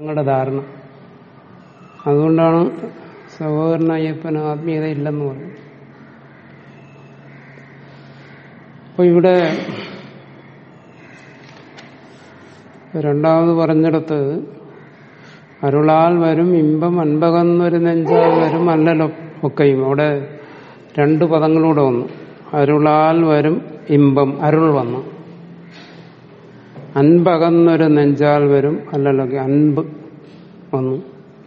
നിങ്ങളുടെ ധാരണ അതുകൊണ്ടാണ് സഹോദരൻ അയ്യപ്പന് ആത്മീയത ഇല്ലെന്ന് പറയുന്നത് അപ്പൊ ഇവിടെ രണ്ടാമത് പറഞ്ഞിടത്ത് അരുളാൽ വരും ഇമ്പം അൻപകന്നൊരു നെഞ്ചാൽ വരും അല്ലല്ലോ ഒക്കെയും അവിടെ രണ്ട് പദങ്ങളൂടെ വന്നു അരുളാൽ വരും ഇമ്പം അരുൾ വന്നു അൻപകന്നൊരു നെഞ്ചാൽ വരും അല്ലല്ലോ അൻപ് വന്നു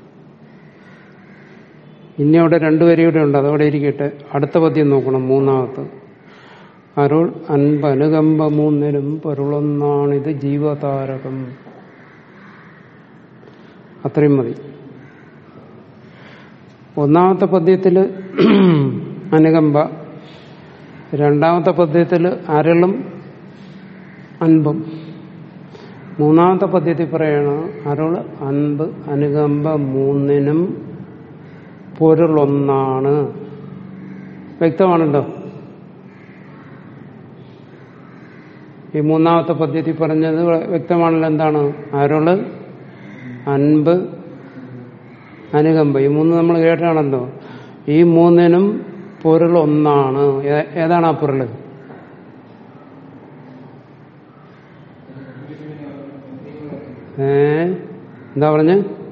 ഇനി അവിടെ രണ്ടുപേരെയൂടെ ഉണ്ട് അതവിടെ ഇരിക്കട്ടെ അടുത്ത പദ്യം നോക്കണം മൂന്നാമത്ത് അരുൾ അൻപനുകമ്പ മൂന്നിനും പൊരുളൊന്നാണിത് ജീവതാരകം അത്രയും മതി ഒന്നാമത്തെ പദ്യത്തില് അനുകമ്പ രണ്ടാമത്തെ പദ്യത്തില് അരളും അൻപും മൂന്നാമത്തെ പദ്യത്തിൽ പറയണ അരുൾ അൻപ് അനുകമ്പ മൂന്നിനും പൊരുളൊന്നാണ് വ്യക്തമാണല്ലോ ഈ മൂന്നാമത്തെ പദ്യത്തിൽ പറഞ്ഞത് വ്യക്തമാണല്ലോ എന്താണ് അരുള് അൻപ് അനുകമ്പ ഈ മൂന്ന് നമ്മൾ കേട്ടാണല്ലോ ഈ മൂന്നിനും പൊരുൾ ഒന്നാണ് ഏതാണ് ആ പൊരുള് ഏ എന്താ പറഞ്ഞ്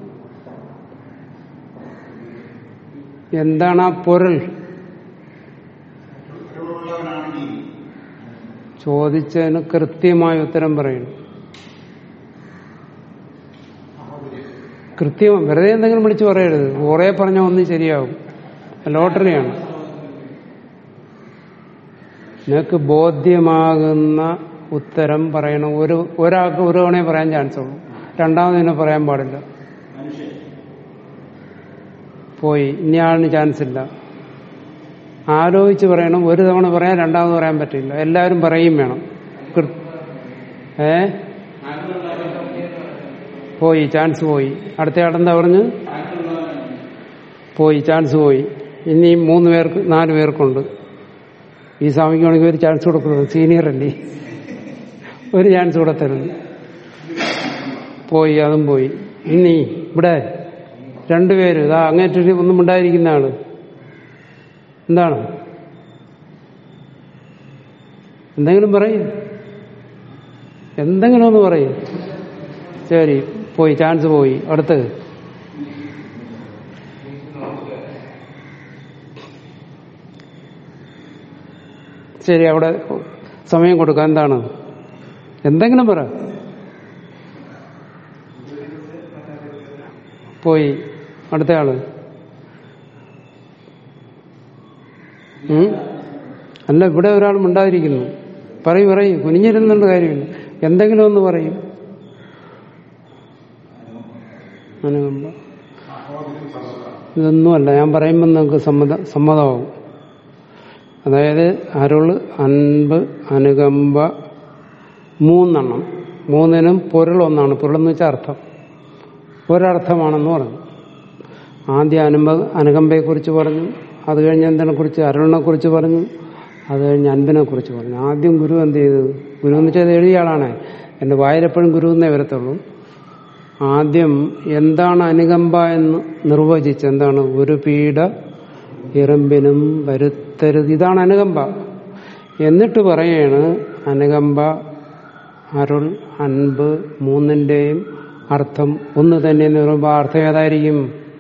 എന്താണ് ആ പൊരുൾ ചോദിച്ചതിന് കൃത്യമായ ഉത്തരം പറയുന്നു കൃത്യം വെറുതെ എന്തെങ്കിലും വിളിച്ചു പറയരുത് കുറെ പറഞ്ഞ ഒന്നും ശരിയാവും ലോട്ടറിയാണ് നിനക്ക് ബോധ്യമാകുന്ന ഉത്തരം പറയണം ഒരു ഒരാൾക്ക് ഒരു തവണയെ പറയാൻ ചാൻസ് ഉള്ളൂ രണ്ടാമതിനെ പറയാൻ പാടില്ല പോയി ഇനി ആളിന് ചാൻസ് ഇല്ല ആലോചിച്ച് പറയണം ഒരു തവണ പറയാൻ രണ്ടാമത് പറയാൻ പറ്റില്ല എല്ലാവരും പറയും വേണം ഏ പോയി ചാൻസ് പോയി അടുത്ത ആളെന്താ പറഞ്ഞു പോയി ചാൻസ് പോയി ഇനി മൂന്ന് പേർക്ക് നാല് പേർക്കുണ്ട് ഈ സ്വാമിക്ക് വേണമെങ്കിൽ ഒരു ചാൻസ് കൊടുക്കുന്നത് സീനിയർ അല്ലേ ഒരു ചാൻസ് കൂടെ തരുന്നു പോയി അതും പോയി ഇനി ഇവിടെ രണ്ടുപേര് ഇതാ അങ്ങേറ്റൊരു ഒന്നും ഉണ്ടായിരിക്കുന്ന ആള് എന്താണ് എന്തെങ്കിലും പറയും എന്തെങ്കിലും ഒന്ന് പറയും ശരി പോയി ചാൻസ് പോയി അടുത്ത് ശരി അവിടെ സമയം കൊടുക്കാം എന്താണ് എന്തെങ്കിലും പറ പോയി അടുത്ത ആള് അല്ല ഇവിടെ ഒരാൾ മിണ്ടാതിരിക്കുന്നു പറയും പറയും കുനിഞ്ഞിരുന്നുണ്ട് കാര്യമില്ല എന്തെങ്കിലും ഒന്ന് പറയും അനുകമ്പ ഇതൊന്നുമല്ല ഞാൻ പറയുമ്പോൾ നിങ്ങൾക്ക് സമ്മത സമ്മതമാവും അതായത് അരുള് അൻപ് അനുകമ്പ മൂന്നെണ്ണം മൂന്നിനും പൊരുളൊന്നാണ് പൊരുളെന്ന് വെച്ചാൽ അർത്ഥം ഒരർത്ഥമാണെന്ന് പറഞ്ഞു ആദ്യം അനുമ്പ അനുകമ്പയെക്കുറിച്ച് പറഞ്ഞു അത് കഴിഞ്ഞ് എന്തിനെ കുറിച്ച് അരുളിനെ കുറിച്ച് പറഞ്ഞു അത് കഴിഞ്ഞ് അൻപിനെ കുറിച്ച് പറഞ്ഞു ആദ്യം ഗുരു എന്ത് ചെയ്തു ഗുരു എന്ന് വെച്ചാൽ എഴുതിയ ആളാണ് എന്റെ വായിലെപ്പോഴും ഗുരു എന്നേ വരത്തുള്ളൂ ആദ്യം എന്താണ് അനുകമ്പ എന്ന് നിർവചിച്ച് എന്താണ് ഒരു പീഡ ഇറമ്പിനും വരുത്തരുത് ഇതാണ് അനുകമ്പ എന്നിട്ട് പറയാണ് അനുകമ്പ അരുൾ അൻപ് മൂന്നിന്റെയും അർത്ഥം ഒന്ന് തന്നെ എന്ന് പറയുമ്പോൾ അർത്ഥം ഏതായിരിക്കും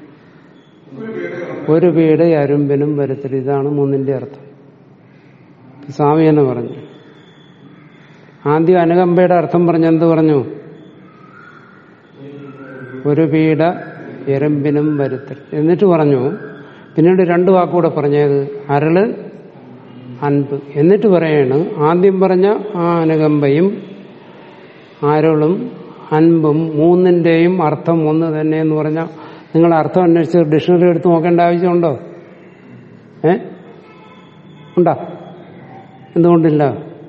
ഒരു വീട് അരുമ്പിനും വരുത്തരുത് ഇതാണ് മൂന്നിന്റെ അർത്ഥം സ്വാമി എന്ന് പറഞ്ഞു ആദ്യം അനുകമ്പയുടെ അർത്ഥം പറഞ്ഞ എന്ത് പറഞ്ഞു ഒരു പീഡ എരമ്പിനും വരുത്തരുത് എന്നിട്ട് പറഞ്ഞു പിന്നീട് രണ്ടു വാക്കുകൂടെ പറഞ്ഞത് അരള് അൻപ് എന്നിട്ട് പറയാണ് ആദ്യം പറഞ്ഞ ആ അനുകമ്പയും ആരുളും അൻപും മൂന്നിന്റെയും അർത്ഥം ഒന്ന് തന്നെ എന്ന് പറഞ്ഞാൽ നിങ്ങൾ അർത്ഥം അന്വേഷിച്ച് ഡിക്ഷണറി എടുത്ത് നോക്കേണ്ട ആവശ്യമുണ്ടോ ഏ ഉണ്ടോ എന്തുകൊണ്ടില്ല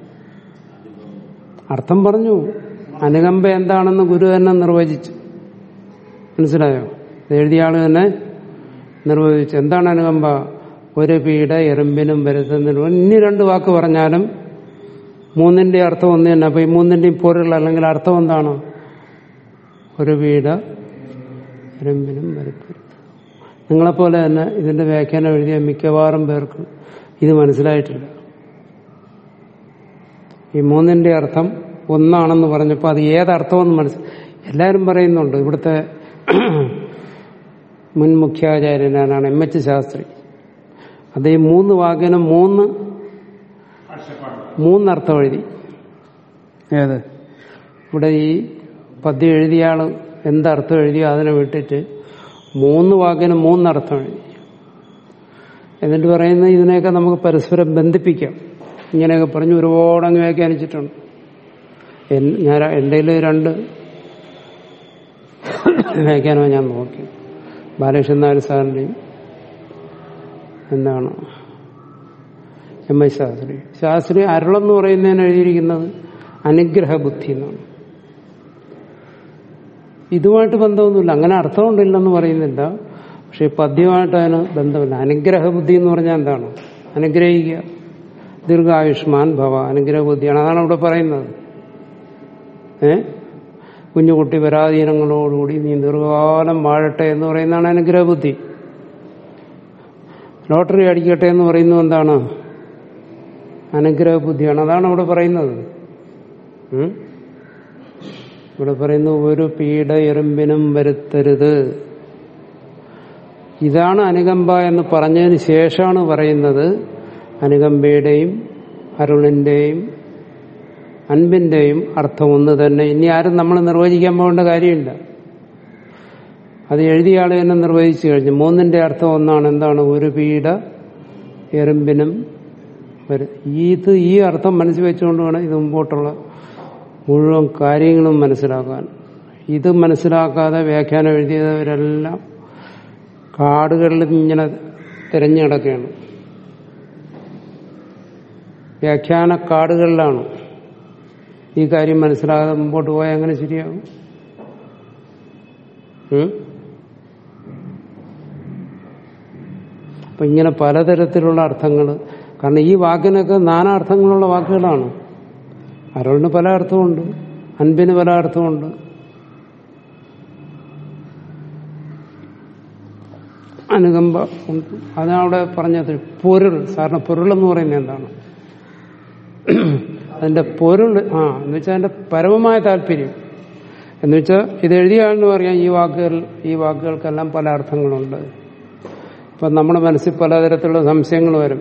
അർത്ഥം പറഞ്ഞു അനുകമ്പ എന്താണെന്ന് ഗുരു തന്നെ നിർവചിച്ചു മനസ്സിലായോ എഴുതിയ ആള് തന്നെ നിർവചിച്ചു എന്താണ് അനുകമ്പ ഒരു പീഡ എറുമ്പിനും വരുത്തുന്നതിനും ഇനി രണ്ട് വാക്ക് പറഞ്ഞാലും മൂന്നിന്റെ അർത്ഥം ഒന്ന് തന്നെ അപ്പൊ ഈ മൂന്നിന്റെയും പൊരുൾ അല്ലെങ്കിൽ അർത്ഥം എന്താണ് ഒരു പീഡ എറുമ്പിനും വരുത്തരുത് നിങ്ങളെപ്പോലെ തന്നെ ഇതിന്റെ വ്യാഖ്യാനം എഴുതിയ മിക്കവാറും പേർക്ക് ഇത് മനസ്സിലായിട്ടില്ല ഈ മൂന്നിന്റെ അർത്ഥം ഒന്നാണെന്ന് പറഞ്ഞപ്പോൾ അത് ഏതർത്ഥമെന്ന് മനസ്സിൽ എല്ലാവരും പറയുന്നുണ്ട് ഇവിടുത്തെ മുൻ മുഖ്യാചാര്യനാണ് എം എച്ച് ശാസ്ത്രി അത് ഈ മൂന്ന് വാക്കിനും മൂന്ന് മൂന്നർത്ഥം എഴുതി ഏത് ഇവിടെ ഈ പദ്യം എഴുതിയ ആള് എന്തർത്ഥം എഴുതിയോ അതിനെ വിട്ടിട്ട് മൂന്ന് വാക്കിന് മൂന്നർത്ഥം എഴുതി എന്നിട്ട് പറയുന്നത് ഇതിനെയൊക്കെ നമുക്ക് പരസ്പരം ബന്ധിപ്പിക്കാം ഇങ്ങനെയൊക്കെ പറഞ്ഞ് ഒരുപാട് അങ്ങ് വ്യാഖ്യാനിച്ചിട്ടുണ്ട് എൻ- ഞാൻ എൻ്റെ കയ്യില് രണ്ട് വ്യാഖ്യാനമാണ് ഞാൻ നോക്കി ബാലകൃഷ്ണൻ നായർ സാറിൻ്റെയും എന്താണ് എം ഐ ശാസ്ത്രി ശാസ്ത്രി അരുളെന്ന് പറയുന്നതിന് എഴുതിയിരിക്കുന്നത് അനുഗ്രഹ ബുദ്ധി എന്നാണ് ഇതുമായിട്ട് ബന്ധമൊന്നുമില്ല അങ്ങനെ അർത്ഥമുണ്ടില്ലെന്ന് പറയുന്നില്ല പക്ഷെ ഈ പദ്യമായിട്ട് അതിന് ബന്ധമില്ല അനുഗ്രഹ ബുദ്ധി എന്ന് പറഞ്ഞാൽ എന്താണ് അനുഗ്രഹിക്കുക ദീർഘായുഷ്മാൻ ഭവ അനുഗ്രഹ ബുദ്ധിയാണ് അതാണ് ഇവിടെ പറയുന്നത് ഏ കുഞ്ഞുകുട്ടി പരാധീനങ്ങളോടുകൂടി നീ ദീർഘകാലം വാഴട്ടെ എന്ന് പറയുന്നതാണ് അനുഗ്രഹ ബുദ്ധി ലോട്ടറി അടിക്കട്ടെ എന്ന് പറയുന്നത് എന്താണ് അനുഗ്രഹ ബുദ്ധിയാണ് അതാണ് ഇവിടെ പറയുന്നത് ഉം? ഇവിടെ പറയുന്നു ഒരു പീഡ എറുമ്പിനും വരുത്തരുത് ഇതാണ് അനുകമ്പ എന്ന് പറഞ്ഞതിന് ശേഷമാണ് പറയുന്നത് അനുകമ്പയുടെയും അരുളിന്റെയും അൻപിന്റെയും അർത്ഥം ഒന്ന് തന്നെ ഇനി ആരും നമ്മൾ നിർവചിക്കാൻ പോകേണ്ട കാര്യമില്ല അത് എഴുതിയ ആൾ തന്നെ നിർവചിച്ചു കഴിഞ്ഞു മൂന്നിന്റെ അർത്ഥം ഒന്നാണ് എന്താണ് ഒരു പീഡ എറുമ്പിനും വരും ഇത് ഈ അർത്ഥം മനസ്സിൽ വെച്ചുകൊണ്ട് വേണം ഇത് മുമ്പോട്ടുള്ള മുഴുവൻ കാര്യങ്ങളും മനസ്സിലാക്കാൻ ഇത് മനസ്സിലാക്കാതെ വ്യാഖ്യാനം എഴുതിയവരെല്ലാം കാടുകളിൽ ഇങ്ങനെ തിരഞ്ഞു കിടക്കുകയാണ് വ്യാഖ്യാന കാടുകളിലാണ് ഈ കാര്യം മനസ്സിലാകാതെ മുമ്പോട്ട് പോയാൽ അങ്ങനെ ശരിയാകും ഉം? അപ്പൊ ഇങ്ങനെ പലതരത്തിലുള്ള അർത്ഥങ്ങൾ കാരണം ഈ വാക്കിനൊക്കെ നാനാർത്ഥങ്ങളുള്ള വാക്കുകളാണ് അരുളിന് പല അർത്ഥമുണ്ട് അൻപിന് പല അർത്ഥമുണ്ട് അനുകമ്പ ഉണ്ട് അതാണ് അവിടെ പറഞ്ഞത് പൊരുൾ സാറിന് പൊരുൾ എന്ന് പറയുന്നത് എന്താണ് അതിന്റെ പൊരുൾ ആ എന്ന് വെച്ചാൽ അതിന്റെ പരമമായ താല്പര്യം എന്ന് വെച്ചാൽ ഇത് എഴുതിയ ആളിന് പറയാം ഈ വാക്കുകൾ ഈ വാക്കുകൾക്കെല്ലാം പല അർത്ഥങ്ങളുണ്ട് ഇപ്പം നമ്മുടെ മനസ്സിൽ പലതരത്തിലുള്ള സംശയങ്ങൾ വരും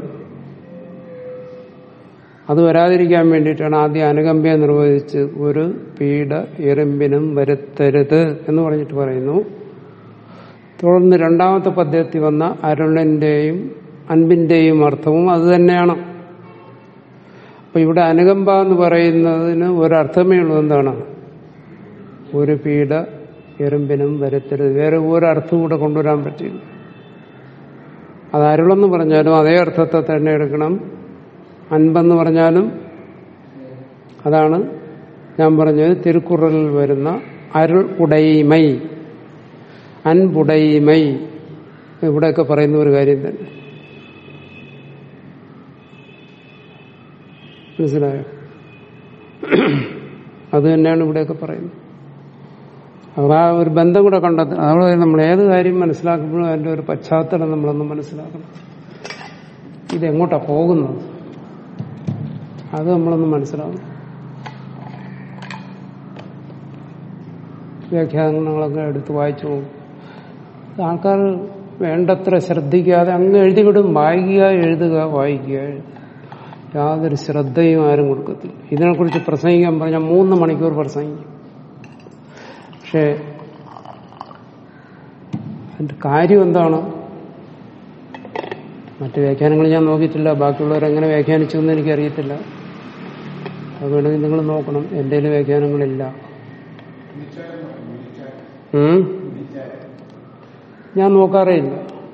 അത് വരാതിരിക്കാൻ വേണ്ടിയിട്ടാണ് ആദ്യം അനുകമ്പയെ നിർവഹിച്ച് ഒരു പീഡ എറുമ്പിനും വരുത്തരുത് എന്ന് പറഞ്ഞിട്ട് പറയുന്നു തുടർന്ന് രണ്ടാമത്തെ പദ്ധതി വന്ന അരുണിന്റെയും അൻപിന്റെയും അർത്ഥവും അത് തന്നെയാണ് അപ്പൊ ഇവിടെ അനുകമ്പ എന്ന് പറയുന്നതിന് ഒരർത്ഥമേ ഉള്ളൂ എന്താണ് ഒരു പീഡ എറുമ്പിനും വരുത്തരുത് വേറെ ഒരർത്ഥം കൂടെ കൊണ്ടുവരാൻ പറ്റില്ല അത് അരുളെന്ന് പറഞ്ഞാലും അതേ അർത്ഥത്തെ തന്നെ എടുക്കണം അൻപെന്ന് പറഞ്ഞാലും അതാണ് ഞാൻ പറഞ്ഞത് തിരുക്കുറളിൽ വരുന്ന അരുൾ ഉടൈമൈ അൻപുടൈമൈ ഇവിടെയൊക്കെ പറയുന്ന ഒരു കാര്യം തന്നെ മനസ്സിലായോ അത് തന്നെയാണ് ഇവിടെയൊക്കെ പറയുന്നത് അപ്പോൾ ആ ഒരു ബന്ധം കൂടെ കണ്ടെത്തുക അതുകൊണ്ട് നമ്മൾ ഏത് കാര്യം മനസ്സിലാക്കുമ്പോഴും അതിന്റെ ഒരു പശ്ചാത്തലം നമ്മളൊന്ന് മനസ്സിലാക്കണം ഇതെങ്ങോട്ടാ പോകുന്നത് അത് നമ്മളൊന്ന് മനസ്സിലാക്കണം വ്യാഖ്യാനങ്ങളൊക്കെ എടുത്ത് വായിച്ചു പോകും ആൾക്കാർ വേണ്ടത്ര ശ്രദ്ധിക്കാതെ അങ്ങ് എഴുതി വിടും വായിക്കുക എഴുതുക വായിക്കുക എഴുതുക യാതൊരു ശ്രദ്ധയും ആരും കൊടുക്കത്തില്ല ഇതിനെക്കുറിച്ച് പ്രസംഗിക്കാൻ പറഞ്ഞാൽ മൂന്ന് മണിക്കൂർ പ്രസംഗിക്കും പക്ഷേ അതിന്റെ കാര്യം എന്താണ് മറ്റു വ്യാഖ്യാനങ്ങൾ ഞാൻ നോക്കിയിട്ടില്ല ബാക്കിയുള്ളവർ എങ്ങനെ വ്യാഖ്യാനിച്ചു എന്ന് എനിക്കറിയത്തില്ല അത് വേണമെങ്കിൽ നിങ്ങൾ നോക്കണം എൻ്റെ വ്യാഖ്യാനങ്ങളില്ല ഉം? ഞാൻ നോക്കാറേ ഇല്ല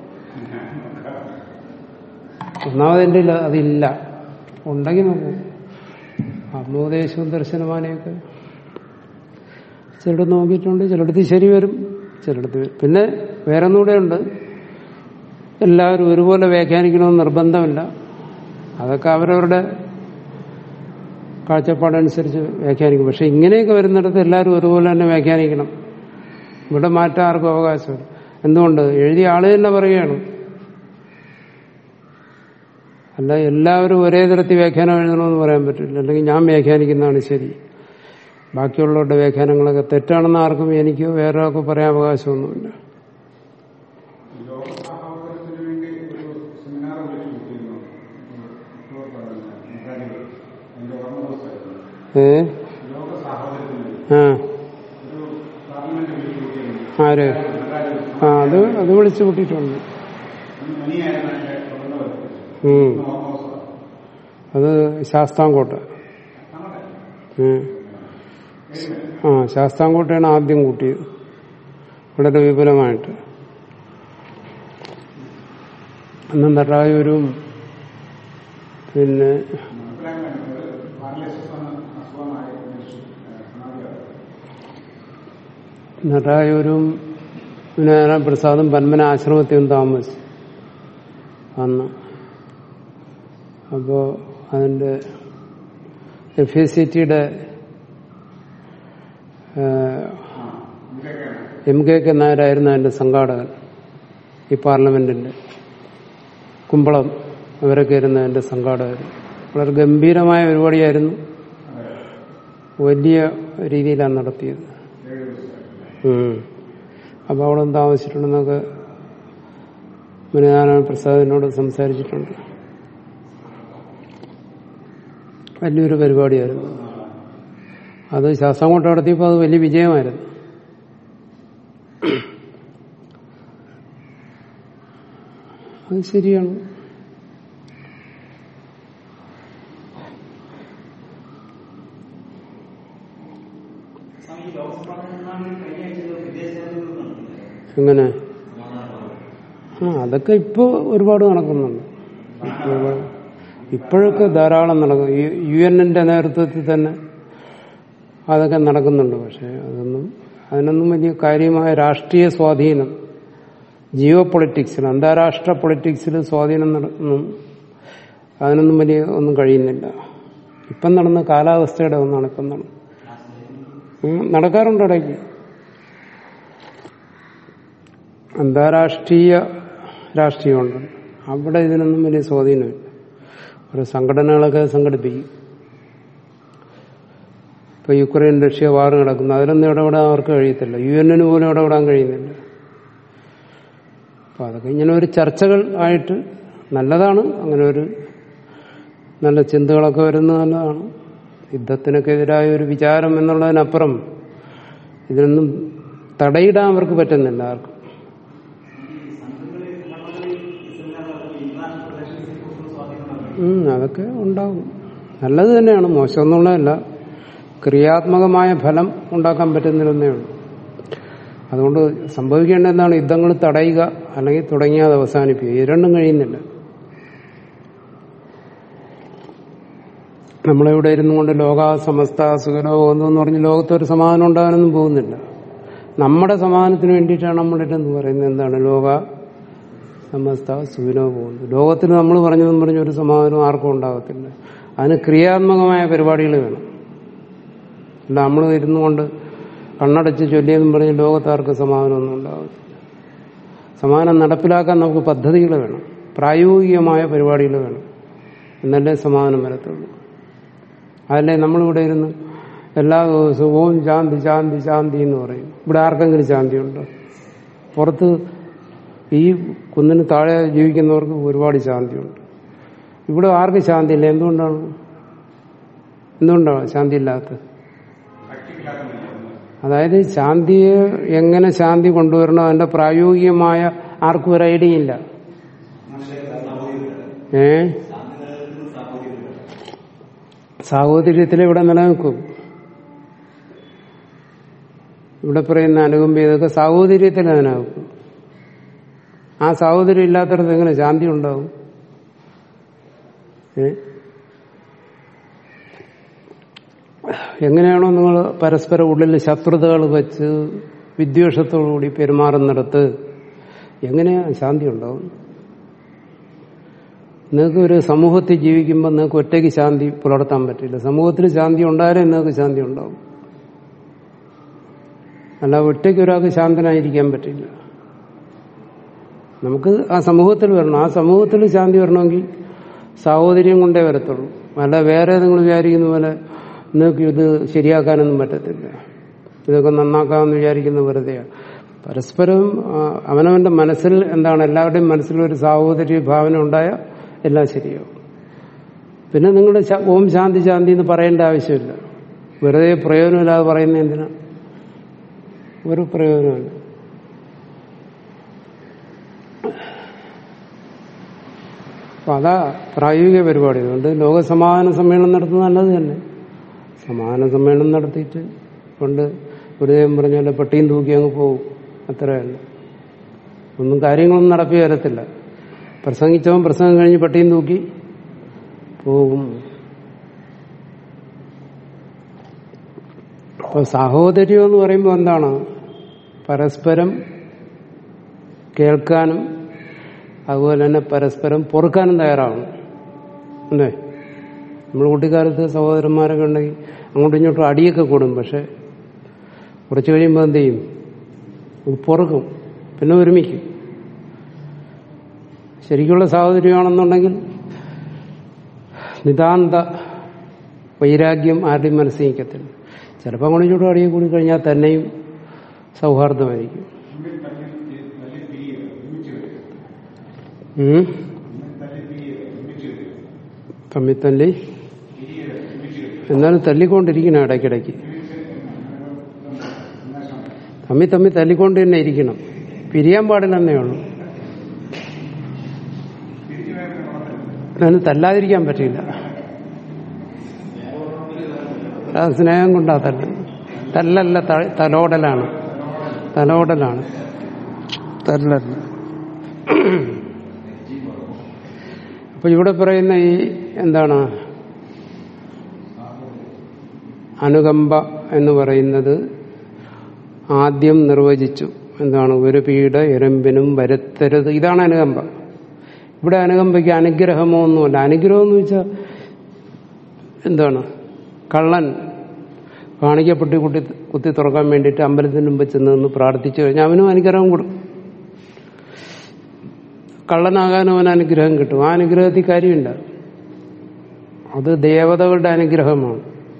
ഒന്നാമത് എൻ്റെ ഇല്ല അതില്ല ഉണ്ടെങ്കിൽ നോക്കൂ ആത്മോപദേശവും ദർശനമാനയൊക്കെ ചിലടത്ത് നോക്കിയിട്ടുണ്ട് ചിലടത്ത് ശരി വരും ചിലടത്ത് വരും പിന്നെ വേറെ ഒന്നുകൂടെ ഉണ്ട് എല്ലാവരും ഒരുപോലെ വ്യാഖ്യാനിക്കണമെന്ന് നിർബന്ധമില്ല അതൊക്കെ അവരവരുടെ കാഴ്ചപ്പാടനുസരിച്ച് വ്യാഖ്യാനിക്കും പക്ഷെ ഇങ്ങനെയൊക്കെ വരുന്നിടത്ത് എല്ലാവരും ഒരുപോലെ തന്നെ വ്യാഖ്യാനിക്കണം ഇവിടെ മാറ്റാൻ ആർക്കും അവകാശമില്ല എന്തുകൊണ്ട് എഴുതിയ ആള് തന്നെ പറയുകയാണ് അല്ല എല്ലാവരും ഒരേ തരത്തിൽ വ്യാഖ്യാനം എഴുതണമെന്ന് പറയാൻ പറ്റില്ല അല്ലെങ്കിൽ ഞാൻ വ്യാഖ്യാനിക്കുന്നതാണ് ശരി ബാക്കിയുള്ളവരുടെ വ്യാഖ്യാനങ്ങളൊക്കെ തെറ്റാണെന്ന് ആർക്കും എനിക്കോ വേറെ ആൾക്കോ പറയാൻ അവകാശമൊന്നുമില്ല ലോകസഹോദരത്തിന് വേണ്ടി ഒരു സെമിനാർ വിളിച്ചു കൂട്ടിയിരുന്നു ഇപ്പോൾ പറഞ്ഞ മുഖാരികൾ എന്റെ ഓർമ്മ ദിവസമായിരുന്നു ഏ ലോക സഹോദരത്തിന് ആ ഒരു പാർലമെന്റ് വിളിച്ചു കൂട്ടിയിരുന്നു ആര് ആ അത് അത് വിളിച്ചു കൂട്ടിയിട്ടുണ്ട് മനിയായിരുന്നു എന്റെ തുടർന്ന് ഉം. ഓർമ്മ ദിവസം അത് ശാസ്താംകോട്ട ഉം. ആ ശാസ്താംകോട്ടയാണ് ആദ്യം കൂട്ടിയത് വളരെ വിപുലമായിട്ട് അന്ന് നടരായൂരും പിന്നെ മനസ്സിലാക്കാൻ വേണ്ടത് പാരലൈസിസ് എന്ന അസുഖമായി മരിച്ചു സമാധിയാണ് നടരായൂരും വിനാരായണ പ്രസാദും പന്മന ആശ്രമത്തിലും താമസിച്ചു അന്ന് അപ്പോ അതിന്റെ എഫ് എ സി ടിയുടെ എം കെ കെ നായരായിരുന്നു അതിന്റെ സംഘാടകൻ ഈ പാർലമെന്റിന്റെ കുമ്പളം അവരൊക്കെ ആയിരുന്നു അതിന്റെ സംഘാടകർ വളരെ ഗംഭീരമായ പരിപാടിയായിരുന്നു വലിയ രീതിയിലാണ് നടത്തിയത് ഉം. അപ്പൊ അവിടെ താമസിച്ചിട്ടുണ്ടെന്നൊക്കെ മുനിനാരായണ പ്രസാദിനോട് സംസാരിച്ചിട്ടുണ്ട് വലിയൊരു പരിപാടിയായിരുന്നു അത് ശാസ്താംകോട്ട നടത്തിയപ്പോൾ അത് വലിയ വിജയമായിരുന്നു അത് ശരിയാണ് എങ്ങനെ ആ അതൊക്കെ ഇപ്പോ ഒരുപാട് നടക്കുന്നുണ്ട് ഇപ്പോ- ഇപ്പോഴൊക്കെ ധാരാളം നടക്കും യു എന്നിന്റെ നേതൃത്വത്തിൽ തന്നെ അതൊക്കെ നടക്കുന്നുണ്ട് പക്ഷെ അതൊന്നും അതിനൊന്നും വലിയ കാര്യമായ രാഷ്ട്രീയ സ്വാധീനം ജിയോ പൊളിറ്റിക്സിൽ അന്താരാഷ്ട്ര പൊളിറ്റിക്സിൽ സ്വാധീനം നടന്നും അതിനൊന്നും വലിയ ഒന്നും കഴിയുന്നില്ല ഇപ്പം നടന്ന കാലാവസ്ഥയുടെ ഒന്നാണ് ഇപ്പം നടന്നത് ഉം, നടക്കാറുണ്ട് ഇടയ്ക്ക് അന്താരാഷ്ട്രീയ രാഷ്ട്രീയമുണ്ട് അവിടെ ഇതിനൊന്നും വലിയ സ്വാധീനമില്ല ഒരു സംഘടനകളൊക്കെ സംഘടിപ്പിക്കും ഇപ്പൊ യുക്രൈൻ റഷ്യ വാർ നടക്കുന്നു അതിലൊന്നും ഇടപെടാൻ അവർക്ക് കഴിയത്തില്ല യു എന്നിന് പോലും ഇടപെടാൻ കഴിയുന്നില്ല അപ്പൊ അതൊക്കെ ഇങ്ങനെ ഒരു ചർച്ചകൾ ആയിട്ട് നല്ലതാണ് അങ്ങനെ ഒരു നല്ല ചിന്തകളൊക്കെ വരുന്നത് നല്ലതാണ് യുദ്ധത്തിനൊക്കെ എതിരായ ഒരു വിചാരം എന്നുള്ളതിനപ്പുറം ഇതിനൊന്നും തടയിടാൻ അവർക്ക് പറ്റുന്നില്ല ആർക്കും ഉം, അതൊക്കെ ഉണ്ടാകും നല്ലത് തന്നെയാണ് മോശമൊന്നുള്ളതല്ല ക്രിയാത്മകമായ ഫലം ഉണ്ടാക്കാൻ പറ്റുന്നില്ലെന്നേ ഉള്ളൂ അതുകൊണ്ട് സംഭവിക്കേണ്ട എന്താണ് യുദ്ധങ്ങൾ തടയുക അല്ലെങ്കിൽ തുടങ്ങിയാതെ അവസാനിപ്പിക്കുക ഈ രണ്ടും കഴിയുന്നില്ല നമ്മളിവിടെ ഇരുന്നു കൊണ്ട് ലോക സമസ്ത സുഖലോകം എന്ന് പറഞ്ഞ് ലോകത്തൊരു സമാധാനം ഉണ്ടാകാനൊന്നും പോകുന്നില്ല നമ്മുടെ സമാധാനത്തിന് വേണ്ടിയിട്ടാണ് നമ്മളിരുന്ന് പറയുന്നത് എന്താണ് ലോക സമസ്ത സുഖിനോ പോകുന്നു ലോകത്തിന് നമ്മൾ പറഞ്ഞതെന്ന് പറഞ്ഞ ഒരു സമാധാനം ആർക്കും ഉണ്ടാകത്തില്ല അതിന് ക്രിയാത്മകമായ പരിപാടികൾ വേണം അല്ല നമ്മൾ ഇരുന്നു കൊണ്ട് കണ്ണടച്ച് ചൊല്ലിയെന്നും പറഞ്ഞ് ലോകത്താർക്ക് സമാധാനമൊന്നും ഉണ്ടാകത്തില്ല സമാധാനം നടപ്പിലാക്കാൻ നമുക്ക് പദ്ധതികൾ വേണം പ്രായോഗികമായ പരിപാടികൾ വേണം എന്നല്ലേ സമാധാനം വരത്തുള്ളൂ അതല്ലേ നമ്മളിവിടെ ഇരുന്ന് എല്ലാ ദിവസവും ഓം ശാന്തി ശാന്തി ശാന്തി എന്ന് പറയും ഇവിടെ ആർക്കെങ്കിലും ശാന്തി ഉണ്ടോ പുറത്ത് ഈ കുന്നിന് താഴെ ജീവിക്കുന്നവർക്ക് ഒരുപാട് ശാന്തിയുണ്ട് ഇവിടെ ആർക്കും ശാന്തിയില്ല എന്തുകൊണ്ടാണ് എന്തുകൊണ്ടാണ് ശാന്തി ഇല്ലാത്തത് അതായത് ശാന്തിയെ എങ്ങനെ ശാന്തി കൊണ്ടുവരണം അതിന്റെ പ്രായോഗികമായ ആർക്കും ഒരു ഐഡിയ ഇല്ല ഏ സാഹോദര്യത്തിൽ ഇവിടെ നിലനിൽക്കും ഇവിടെ പറയുന്ന അനുകമ്പ ഇതൊക്കെ സാഹോദര്യത്തിൽ നിലനിൽക്കും ആ സാഹോദര്യം ഇല്ലാത്തടത്ത് എങ്ങനെ ശാന്തി ഉണ്ടാവും ഏ എങ്ങനെയാണോ നിങ്ങൾ പരസ്പരം ഉള്ളിൽ ശത്രുതകൾ വെച്ച് വിദ്വേഷത്തോടുകൂടി പെരുമാറുന്നിടത്ത് എങ്ങനെയാ ശാന്തി ഉണ്ടാവും നിങ്ങൾക്ക് ഒരു സമൂഹത്തിൽ ജീവിക്കുമ്പോൾ നിങ്ങൾക്ക് ഒറ്റയ്ക്ക് ശാന്തി പുലർത്താൻ പറ്റില്ല സമൂഹത്തിൽ ശാന്തി ഉണ്ടായാലേ നിങ്ങൾക്ക് ശാന്തി ഉണ്ടാവും അല്ല ഒറ്റയ്ക്ക് ഒരാൾക്ക് ശാന്തനായിരിക്കാൻ പറ്റില്ല നമുക്ക് ആ സമൂഹത്തിൽ വരണം ആ സമൂഹത്തിൽ ശാന്തി വരണമെങ്കിൽ സാഹോദര്യം കൊണ്ടേ വരത്തുള്ളൂ അല്ല വേറെ നിങ്ങൾ വിചാരിക്കുന്ന പോലെ നിങ്ങൾക്ക് ഇത് ശരിയാക്കാനൊന്നും പറ്റത്തില്ല ഇതൊക്കെ നന്നാക്കാമെന്ന് വിചാരിക്കുന്ന വെറുതെയാണ് പരസ്പരം ആ, അവനവന്റെ മനസ്സിൽ എന്താണ് എല്ലാവരുടെയും മനസ്സിൽ ഒരു സാഹോദര്യ ഭാവന ഉണ്ടായാൽ എല്ലാം ശരിയാവും പിന്നെ നിങ്ങൾ ഓം ശാന്തി ശാന്തി എന്ന് പറയേണ്ട ആവശ്യമില്ല വെറുതെ പ്രയോജനമില്ലാതെ പറയുന്ന എന്തിനാ ഒരു പ്രയോജനമില്ല അപ്പൊ അതാ പ്രായോഗിക പരിപാടി അതുകൊണ്ട് ലോക സമാധാന സമ്മേളനം നടത്തുന്നത് നല്ലത് തന്നെ സമാധാന സമ്മേളനം നടത്തിയിട്ട് കൊണ്ട് ഗുരുദേവൻ പറഞ്ഞ പെട്ടിയും തൂക്കി അങ്ങ് പോകും അത്രയല്ല ഒന്നും കാര്യങ്ങളൊന്നും നടപ്പി വരത്തില്ല പ്രസംഗിച്ചവൻ പ്രസംഗം കഴിഞ്ഞ് പെട്ടിയും തൂക്കി പോകും അപ്പൊ സാഹോദര്യം എന്ന് പറയുമ്പോൾ എന്താണ് പരസ്പരം കേൾക്കാനും അതുപോലെ തന്നെ പരസ്പരം പൊറുക്കാനും തയ്യാറാവണം അല്ലേ നമ്മൾ കുട്ടിക്കാലത്ത് സഹോദരന്മാരൊക്കെ ഉണ്ടെങ്കിൽ അങ്ങോട്ടും ഇങ്ങോട്ടും അടിയൊക്കെ കൂടും പക്ഷെ കുറച്ച് കഴിയുമ്പോൾ എന്ത് ചെയ്യും ഇത് പൊറുക്കും പിന്നെ ഒരുമിക്കും ശരിക്കുള്ള സാഹോദര്യമാണെന്നുണ്ടെങ്കിൽ നിതാന്ത വൈരാഗ്യം ആരുടെയും മനസ്സിൽ നിൽക്കത്തില്ല ചിലപ്പോൾ അങ്ങോട്ടും ഇങ്ങോട്ടും അടിയെ കൂടി കഴിഞ്ഞാൽ തന്നെയും സൗഹാർദ്ദമായിരിക്കും തമ്മിൽ തല്ലി തല്ലി പിരിയുക ഒരുമിച്ച് വരിക ഉം. തമ്മിൽ തല്ലി പിരിയുക ഒരുമിച്ച് വരിക തമ്മിൽ തല്ലി പിരിയുക ഒരുമിച്ച് വരിക എന്നാലും തല്ലിക്കൊണ്ടിരിക്കണം ഇടയ്ക്കിടയ്ക്ക് സന്ദേശം തമ്മി തമ്മി തല്ലിക്കൊണ്ട് തന്നെ ഇരിക്കണം പിരിയാൻ പാടില്ലെന്നേ ഉള്ളൂ തിരിച്ചു വരുന്ന കുഴപ്പമില്ല അതിന് തല്ലാതിരിക്കാൻ പറ്റില്ല അത് സ്നേഹം കൊണ്ടാ തല്ല തല്ലല്ല ത- തലോടലാണ് തലോടലാണ് തല്ലല്ല അപ്പൊ ഇവിടെ പറയുന്ന ഈ എന്താണ് അനുകമ്പ എന്ന് പറയുന്നത് ആദ്യം നിർവചിച്ചു എന്താണ് ഒരു പീഡ എറുമ്പിനും വരുത്തരുത് ഇതാണ് അനുകമ്പ ഇവിടെ അനുകമ്പയ്ക്ക് അനുഗ്രഹമോ ഒന്നുമല്ല അനുഗ്രഹം എന്ന് വെച്ചാൽ എന്താണ് കള്ളൻ കാണിക്കപ്പെട്ടി കുട്ടി കുത്തി തുറക്കാൻ വേണ്ടിയിട്ട് അമ്പലത്തിന് മുമ്പ് ചെന്ന് നിന്ന് പ്രാർത്ഥിച്ചു കഴിഞ്ഞാൽ അവനും അനുഗ്രഹം കൊടുക്കും കള്ളനാകാനും അവന് അനുഗ്രഹം കിട്ടും ആ അനുഗ്രഹത്തിൽ കാര്യമില്ല അത് ദേവതകളുടെ അനുഗ്രഹമാണ്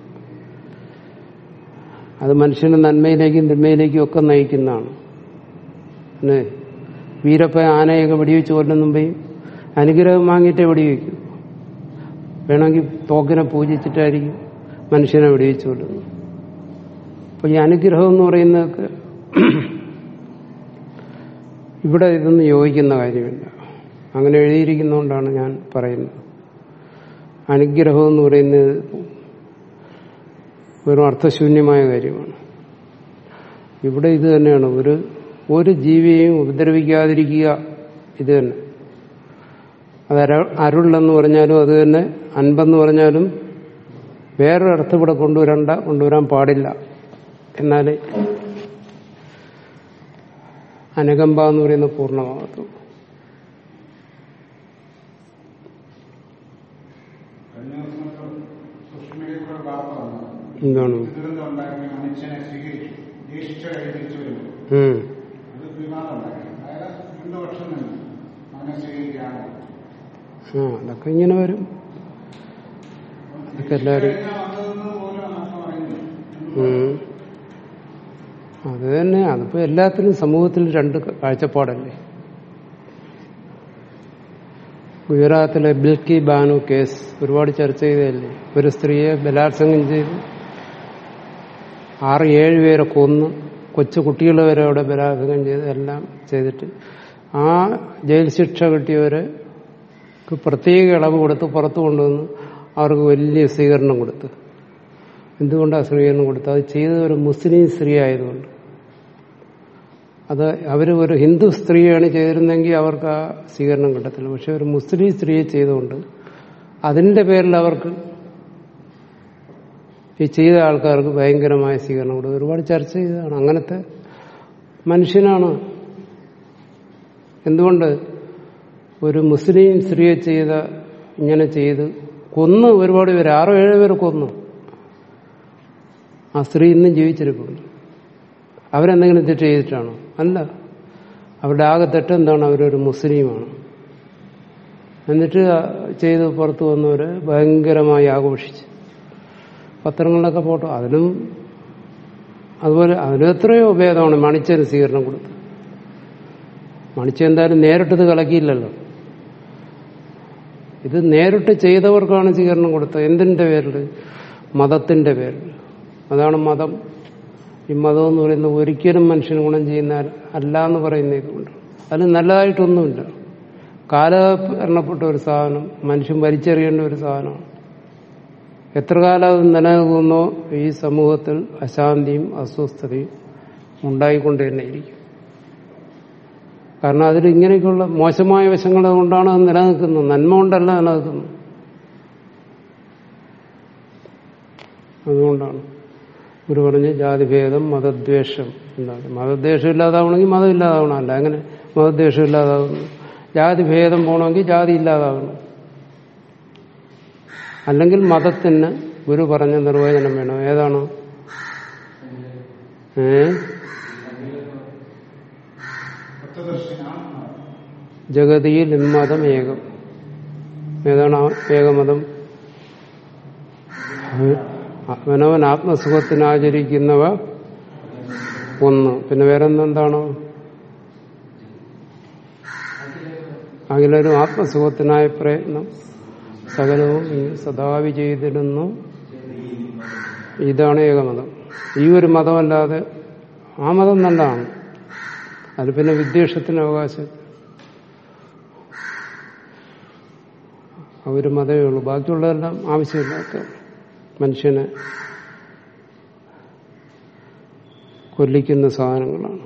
അത് മനുഷ്യന്റെ നന്മയിലേക്കും തിന്മയിലേക്കും ഒക്കെ നയിക്കുന്നതാണ് പിന്നെ വീരപ്പ ആനയൊക്കെ വെടിവെച്ച് കൊല്ലുന്ന മുമ്പേയും അനുഗ്രഹം വാങ്ങിയിട്ടേ വെടിവെക്കൂ വേണമെങ്കിൽ തോക്കിനെ പൂജിച്ചിട്ടായിരിക്കും മനുഷ്യനെ വെടിവെച്ച് കൊല്ലുന്നത് അപ്പൊ ഈ അനുഗ്രഹം എന്ന് പറയുന്നതൊക്കെ ഇവിടെ ഇതൊന്നും യോജിക്കുന്ന കാര്യമില്ല അങ്ങനെ എഴുതിയിരിക്കുന്നതുകൊണ്ടാണ് ഞാൻ പറയുന്നത് അനുഗ്രഹം എന്ന് പറയുന്നത് വെറും അർത്ഥശൂന്യമായ കാര്യമാണ് ഇവിടെ ഇത് തന്നെയാണ് ഒരു ഒരു ജീവിയെയും ഉപദ്രവിക്കാതിരിക്കുക ഇത് തന്നെ അത് അര- അരുളെന്ന് പറഞ്ഞാലും അത് തന്നെ അൻപെന്ന് പറഞ്ഞാലും വേറൊരു അർത്ഥം ഇവിടെ കൊണ്ടുവരണ്ട കൊണ്ടുവരാൻ പാടില്ല എന്നാലേ അനുകമ്പ എന്ന് പറയുന്ന പൂർണ്ണമാകത്തുള്ളൂ കഴിഞ്ഞ ദിവസം സുഷ്മിയുടെ കൂടെ ഒരു വാർത്ത വന്നു എന്താണ് ദുരന്തം ഉണ്ടാക്കി മനുഷ്യനെ സ്വീകരിച്ചു ജ്യേഷ്ഠ തിരിച്ചു വരുന്നു ഉം. അത് വിവാദം ഉണ്ടാക്കി അതായത് രണ്ടു വർഷം നിന്ന് അവനെ സ്വീകരിക്കാണ് ആ അതൊക്കെ ഇങ്ങനെ വരും അതൊക്കെ എല്ലാവരും വന്നതെന്ന് പോലും അമ്മ പറയുന്നു ഉം. അത് തന്നെ അതിപ്പോ എല്ലാത്തിനും സമൂഹത്തിൽ രണ്ട് കാഴ്ചപ്പാടല്ലേ ഗുജറാത്തിലെ ബിൽക്കി ബാനു കേസ് ഒരുപാട് ചർച്ച ചെയ്തതല്ലേ ഒരു സ്ത്രീയെ ബലാത്സംഗം ചെയ്ത് ആറ് ഏഴ് പേരെ കൊന്ന് കൊച്ചു കുട്ടികളെ വരെ അവിടെ ബലാത്സംഗം ചെയ്ത് എല്ലാം ചെയ്തിട്ട് ആ ജയിൽ ശിക്ഷ കിട്ടിയവരെ ക്ക് പ്രത്യേക ഇളവ് കൊടുത്ത് പുറത്തു കൊണ്ടുവന്ന് അവർക്ക് വലിയ സ്വീകരണം കൊടുത്ത് എന്തുകൊണ്ടാണ് സ്വീകരണം കൊടുത്തത് അത് ചെയ്തത് ഒരു മുസ്ലിം സ്ത്രീ ആയതുകൊണ്ട് അത് അവർ ഒരു ഹിന്ദു സ്ത്രീയാണ് ചെയ്തിരുന്നെങ്കിൽ അവർക്ക് ആ സ്വീകരണം കിട്ടത്തില്ല പക്ഷെ ഒരു മുസ്ലിം സ്ത്രീയെ ചെയ്തുകൊണ്ട് അതിന്റെ പേരിൽ അവർക്ക് ഈ ചെയ്ത ആൾക്കാർക്ക് ഭയങ്കരമായ സ്വീകരണം കൊടുത്തു ഒരുപാട് ചർച്ച ചെയ്തതാണ് അങ്ങനത്തെ മനുഷ്യനാണ് എന്തുകൊണ്ട് ഒരു മുസ്ലിം സ്ത്രീയെ ചെയ്ത ഇങ്ങനെ ചെയ്ത് കൊന്നു ഒരുപാട് പേര് ആറോ ഏഴോ പേര് കൊന്നു ആ സ്ത്രീ ഇന്നും ജീവിച്ചിരിപ്പുണ്ട് അവരെന്തെങ്കിലും തെറ്റ് ചെയ്തിട്ടാണോ അല്ല അവരുടെ ആകെ തെറ്റ് എന്താണ് അവരൊരു മുസ്ലിമാണ് എന്നിട്ട് ചെയ്ത് പുറത്തു വന്നവര് ഭയങ്കരമായി ആഘോഷിച്ച് പത്രങ്ങളിലൊക്കെ ഫോട്ടോ അതിനും അതുപോലെ അതിനും എത്രയോ ഭേദമാണ് മണിച്ചന് സ്വീകരണം കൊടുത്ത് മണിച്ച എന്തായാലും നേരിട്ടത് കലക്കിയില്ലല്ലോ ഇത് നേരിട്ട് ചെയ്തവർക്കാണ് സ്വീകരണം കൊടുത്തത് എന്തിന്റെ പേരിൽ മതത്തിന്റെ പേരിൽ അതാണ് മതം ഈ മതം എന്ന് പറയുന്നത് ഒരിക്കലും മനുഷ്യന് ഗുണം ചെയ്യുന്ന അല്ല എന്ന് പറയുന്ന ഇതുകൊണ്ട് അതിന് നല്ലതായിട്ടൊന്നുമില്ല കാലഹരണപ്പെട്ട ഒരു സാധനം മനുഷ്യൻ വലിച്ചെറിയേണ്ട ഒരു സാധനമാണ് എത്ര കാലം അത് നിലനിൽക്കുന്നോ ഈ സമൂഹത്തിൽ അശാന്തിയും അസ്വസ്ഥതയും ഉണ്ടായിക്കൊണ്ട് തന്നെ ഇരിക്കും കാരണം അതിൽ ഇങ്ങനെയൊക്കെയുള്ള മോശമായ വശങ്ങൾ കൊണ്ടാണ് അത് നിലനിൽക്കുന്നത് നന്മ കൊണ്ടല്ല നിലനിൽക്കുന്നത് അതുകൊണ്ടാണ് ഗുരു പറഞ്ഞ് ജാതിഭേദം മതദ്വേഷം എന്താണ് മതദ്വേഷം ഇല്ലാതാവണമെങ്കിൽ മതം ഇല്ലാതാവണം അല്ല അങ്ങനെ മതദ്വേഷം ഇല്ലാതാവുന്നു ജാതിഭേദം പോകണമെങ്കിൽ ജാതി ഇല്ലാതാകണം അല്ലെങ്കിൽ മതത്തിന് ഗുരു പറഞ്ഞ നിർവചനം വേണം ഏതാണ് ഏ ജഗതിയിൽ ഇന്മതം ഏകം ഏതാണ് ആ ഏകമതം അവനവൻ ആത്മസുഖത്തിനാചരിക്കുന്നവ ഒന്ന് പിന്നെ വേറെ എന്താണ് അഖിലരും ആത്മസുഖത്തിനായ പ്രയത്നം സകലവും ഈ സദാവി ചെയ്തിരുന്നു ഇതാണ് ഏകമതം ഈ ഒരു മതമല്ലാതെ ആ മതം നല്ലതാണ് അത് പിന്നെ വിദ്വേഷത്തിന് അവകാശം ആ ഒരു മതമേ ഉള്ളൂ ബാക്കിയുള്ളതെല്ലാം ആവശ്യമില്ലാത്ത മനുഷ്യനെ കൊല്ലിക്കുന്ന സാധനങ്ങളാണ്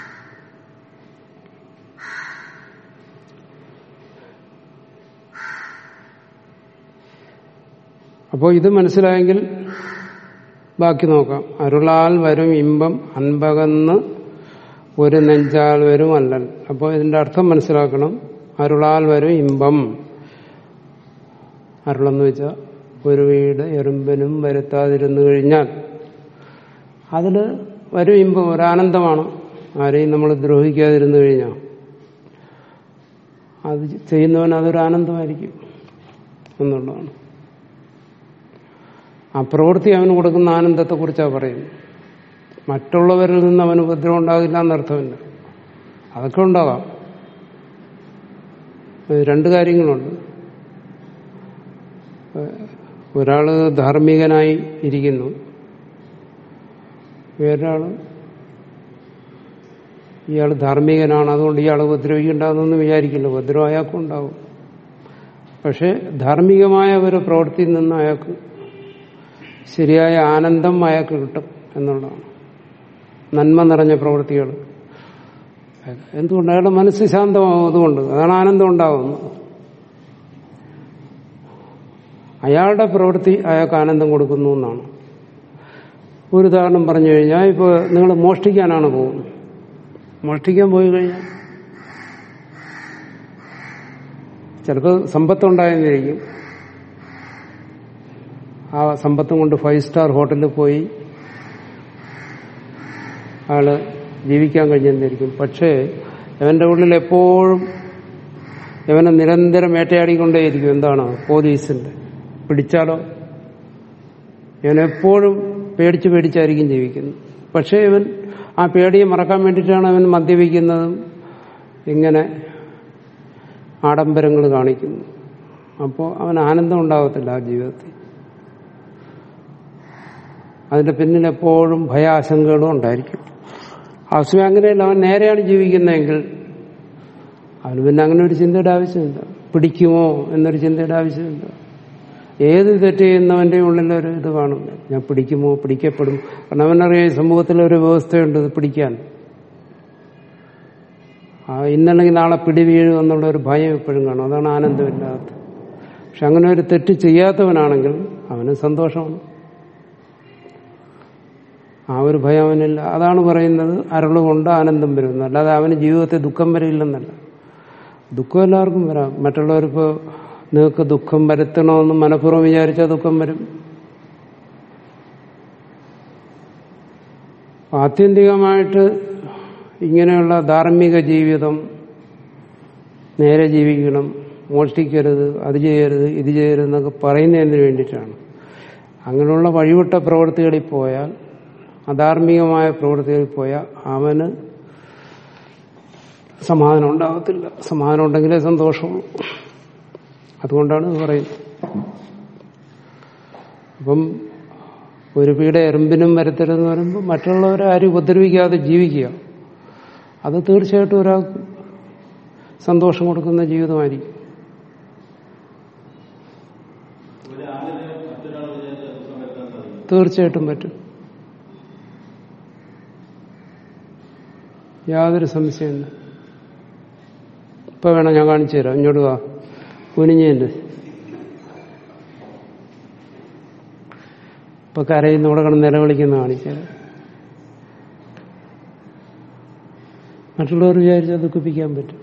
അപ്പോൾ ഇത് മനസ്സിലായെങ്കിൽ ബാക്കി നോക്കാം അരുളാൽ വരും ഇമ്പം അൻപകന്ന് ഒരു നെഞ്ചാൽ വരും അല്ലൽ അപ്പോൾ ഇതിന്റെ അർത്ഥം മനസ്സിലാക്കണം അരുളാൽ വരും ഇമ്പം അരുളെന്ന് വെച്ചാൽ ഒരു വീട് എറുമ്പനും വരുത്താതിരുന്നു കഴിഞ്ഞാൽ അതിൽ വരും ഇമ്പം ഒരു ആനന്ദമാണ് ആരെയും നമ്മൾ ദ്രോഹിക്കാതിരുന്നു കഴിഞ്ഞാൽ അത് ചെയ്യുന്നവൻ അതൊരു ആനന്ദമായിരിക്കും എന്നുള്ളതാണ് ആ പ്രവൃത്തി അവന് കൊടുക്കുന്ന ആനന്ദത്തെക്കുറിച്ചാണ് പറയുന്നത് മറ്റുള്ളവരിൽ നിന്ന് അവന് ഉപദ്രവം ഉണ്ടാകില്ല എന്നർത്ഥമില്ല അതൊക്കെ ഉണ്ടാകാം രണ്ട് കാര്യങ്ങളുണ്ട് ഒരാള് ധാർമ്മികനായി ഇരിക്കുന്നു വേറൊരാള് ഇയാൾ ധാർമ്മികനാണ് അതുകൊണ്ട് ഇയാൾ ഉപദ്രവിക്കണ്ടെന്നൊന്നും വിചാരിക്കില്ല ഉപദ്രവം അയാൾക്കും ഉണ്ടാവും പക്ഷെ ധാർമ്മികമായ ഒരു പ്രവൃത്തിയിൽ നിന്ന് അയാൾക്ക് ശരിയായ ആനന്ദം അയാൾക്ക് കിട്ടും എന്നുള്ളതാണ് നന്മ നിറഞ്ഞ പ്രവൃത്തികൾ എന്തുകൊണ്ട് അയാളുടെ മനസ്സ് ശാന്തമാവും അതുകൊണ്ട് അതാണ് ആനന്ദം ഉണ്ടാവുന്നത് അയാളുടെ പ്രവൃത്തി അയാൾക്ക് ആനന്ദം കൊടുക്കുന്നു എന്നാണ് ഒരു ഉദാഹരണം പറഞ്ഞു കഴിഞ്ഞാൽ ഇപ്പോൾ നിങ്ങൾ മോഷ്ടിക്കാനാണ് പോകുന്നത് മോഷ്ടിക്കാൻ പോയി കഴിഞ്ഞാൽ ചിലപ്പോൾ സമ്പത്തുണ്ടായെന്നിരിക്കും ആ സമ്പത്തും കൊണ്ട് ഫൈവ് സ്റ്റാർ ഹോട്ടലിൽ പോയി ആള് ജീവിക്കാൻ കഴിഞ്ഞെന്നിരിക്കും പക്ഷേ അവന്റെ ഉള്ളിൽ എപ്പോഴും ഇവനെ നിരന്തരം വേട്ടയാടിക്കൊണ്ടേയിരിക്കും എന്താണ് പോലീസിന്റെ പിടിച്ചാലോ ഇവനെപ്പോഴും പേടിച്ച് പേടിച്ചായിരിക്കും ജീവിക്കുന്നത് പക്ഷേ ഇവൻ ആ പേടിയെ മറക്കാൻ വേണ്ടിയിട്ടാണ് അവൻ മദ്യപിക്കുന്നതും ഇങ്ങനെ ആഡംബരങ്ങൾ കാണിക്കുന്നു അപ്പോൾ അവൻ ആനന്ദം ഉണ്ടാകത്തില്ല ആ ജീവിതത്തിൽ അതിന്റെ പിന്നിൽ എപ്പോഴും ഭയാശങ്കകളും ഉണ്ടായിരിക്കും ആവശ്യം അങ്ങനെയല്ല അവൻ നേരെയാണ് ജീവിക്കുന്നതെങ്കിൽ അവന് പിന്നെ അങ്ങനെ ഒരു ചിന്തയുടെ ആവശ്യമില്ല പിടിക്കുമോ എന്നൊരു ചിന്തയുടെ ആവശ്യമില്ല ഏത് തെറ്റ് ചെയ്യുന്നവന്റെ ഉള്ളിലൊരു ഇത് കാണും ഞാൻ പിടിക്കുമോ പിടിക്കപ്പെടും കാരണം അവനറിയാം ഈ സമൂഹത്തിലൊരു വ്യവസ്ഥയുണ്ട് ഇത് പിടിക്കാൻ ആ ഇന്നല്ലെങ്കിൽ നാളെ പിടി വീഴും എന്നുള്ള ഒരു ഭയം എപ്പോഴും കാണും അതാണ് ആനന്ദമില്ലാത്ത പക്ഷെ അങ്ങനെ ഒരു തെറ്റ് ചെയ്യാത്തവനാണെങ്കിൽ അവന് സന്തോഷമാണ് ആ ഒരു ഭയം അവനില്ല അതാണ് പറയുന്നത് അരുളുകൊണ്ട് ആനന്ദം വരുന്നത് അല്ലാതെ അവന് ജീവിതത്തിൽ ദുഃഖം വരില്ലെന്നല്ല ദുഃഖം എല്ലാവർക്കും വരാം മറ്റുള്ളവരിപ്പോ നിങ്ങൾക്ക് ദുഃഖം വരുത്തണമെന്ന് മനഃപൂർവ്വം വിചാരിച്ചാൽ ദുഃഖം വരും ആത്യന്തികമായിട്ട് ഇങ്ങനെയുള്ള ധാർമ്മിക ജീവിതം നേരെ ജീവിക്കണം മോഷ്ടിക്കരുത് അത് ചെയ്യരുത് ഇത് ചെയ്യരുത് എന്നൊക്കെ പറയുന്നതിന് വേണ്ടിയിട്ടാണ് അങ്ങനെയുള്ള വഴിവിട്ട പ്രവൃത്തികളിൽ പോയാൽ അധാർമികമായ പ്രവൃത്തികളിൽ പോയാൽ അവന് സമാധാനം ഉണ്ടാകത്തില്ല സമാധാനം ഉണ്ടെങ്കിലേ സന്തോഷമുള്ളൂ അതുകൊണ്ടാണ് ഇത് പറയുന്നത് അപ്പം ഒരു പീടെ എറുമ്പിനും വരത്തരുതെന്ന് പറയുമ്പോൾ മറ്റുള്ളവരെ ആരും ഉപദ്രവിക്കാതെ ജീവിക്കുക അത് തീർച്ചയായിട്ടും ഒരാൾക്ക് സന്തോഷം കൊടുക്കുന്ന ജീവിതമായിരിക്കും തീർച്ചയായിട്ടും പറ്റും യാതൊരു സംശയമില്ല ഇപ്പൊ വേണം ഞാൻ കാണിച്ചു തരാം ഇങ്ങോട്ട് വാ കുനിഞ്ഞേന്റെ ഇപ്പൊ കരയുന്ന ഇവിടെ കിടന്ന് നിലവിളിക്കുന്ന കാണിച്ചുതരാം മറ്റുള്ളവർ വിചാരിച്ചാൽ ദുഃഖിപ്പിക്കാൻ പറ്റും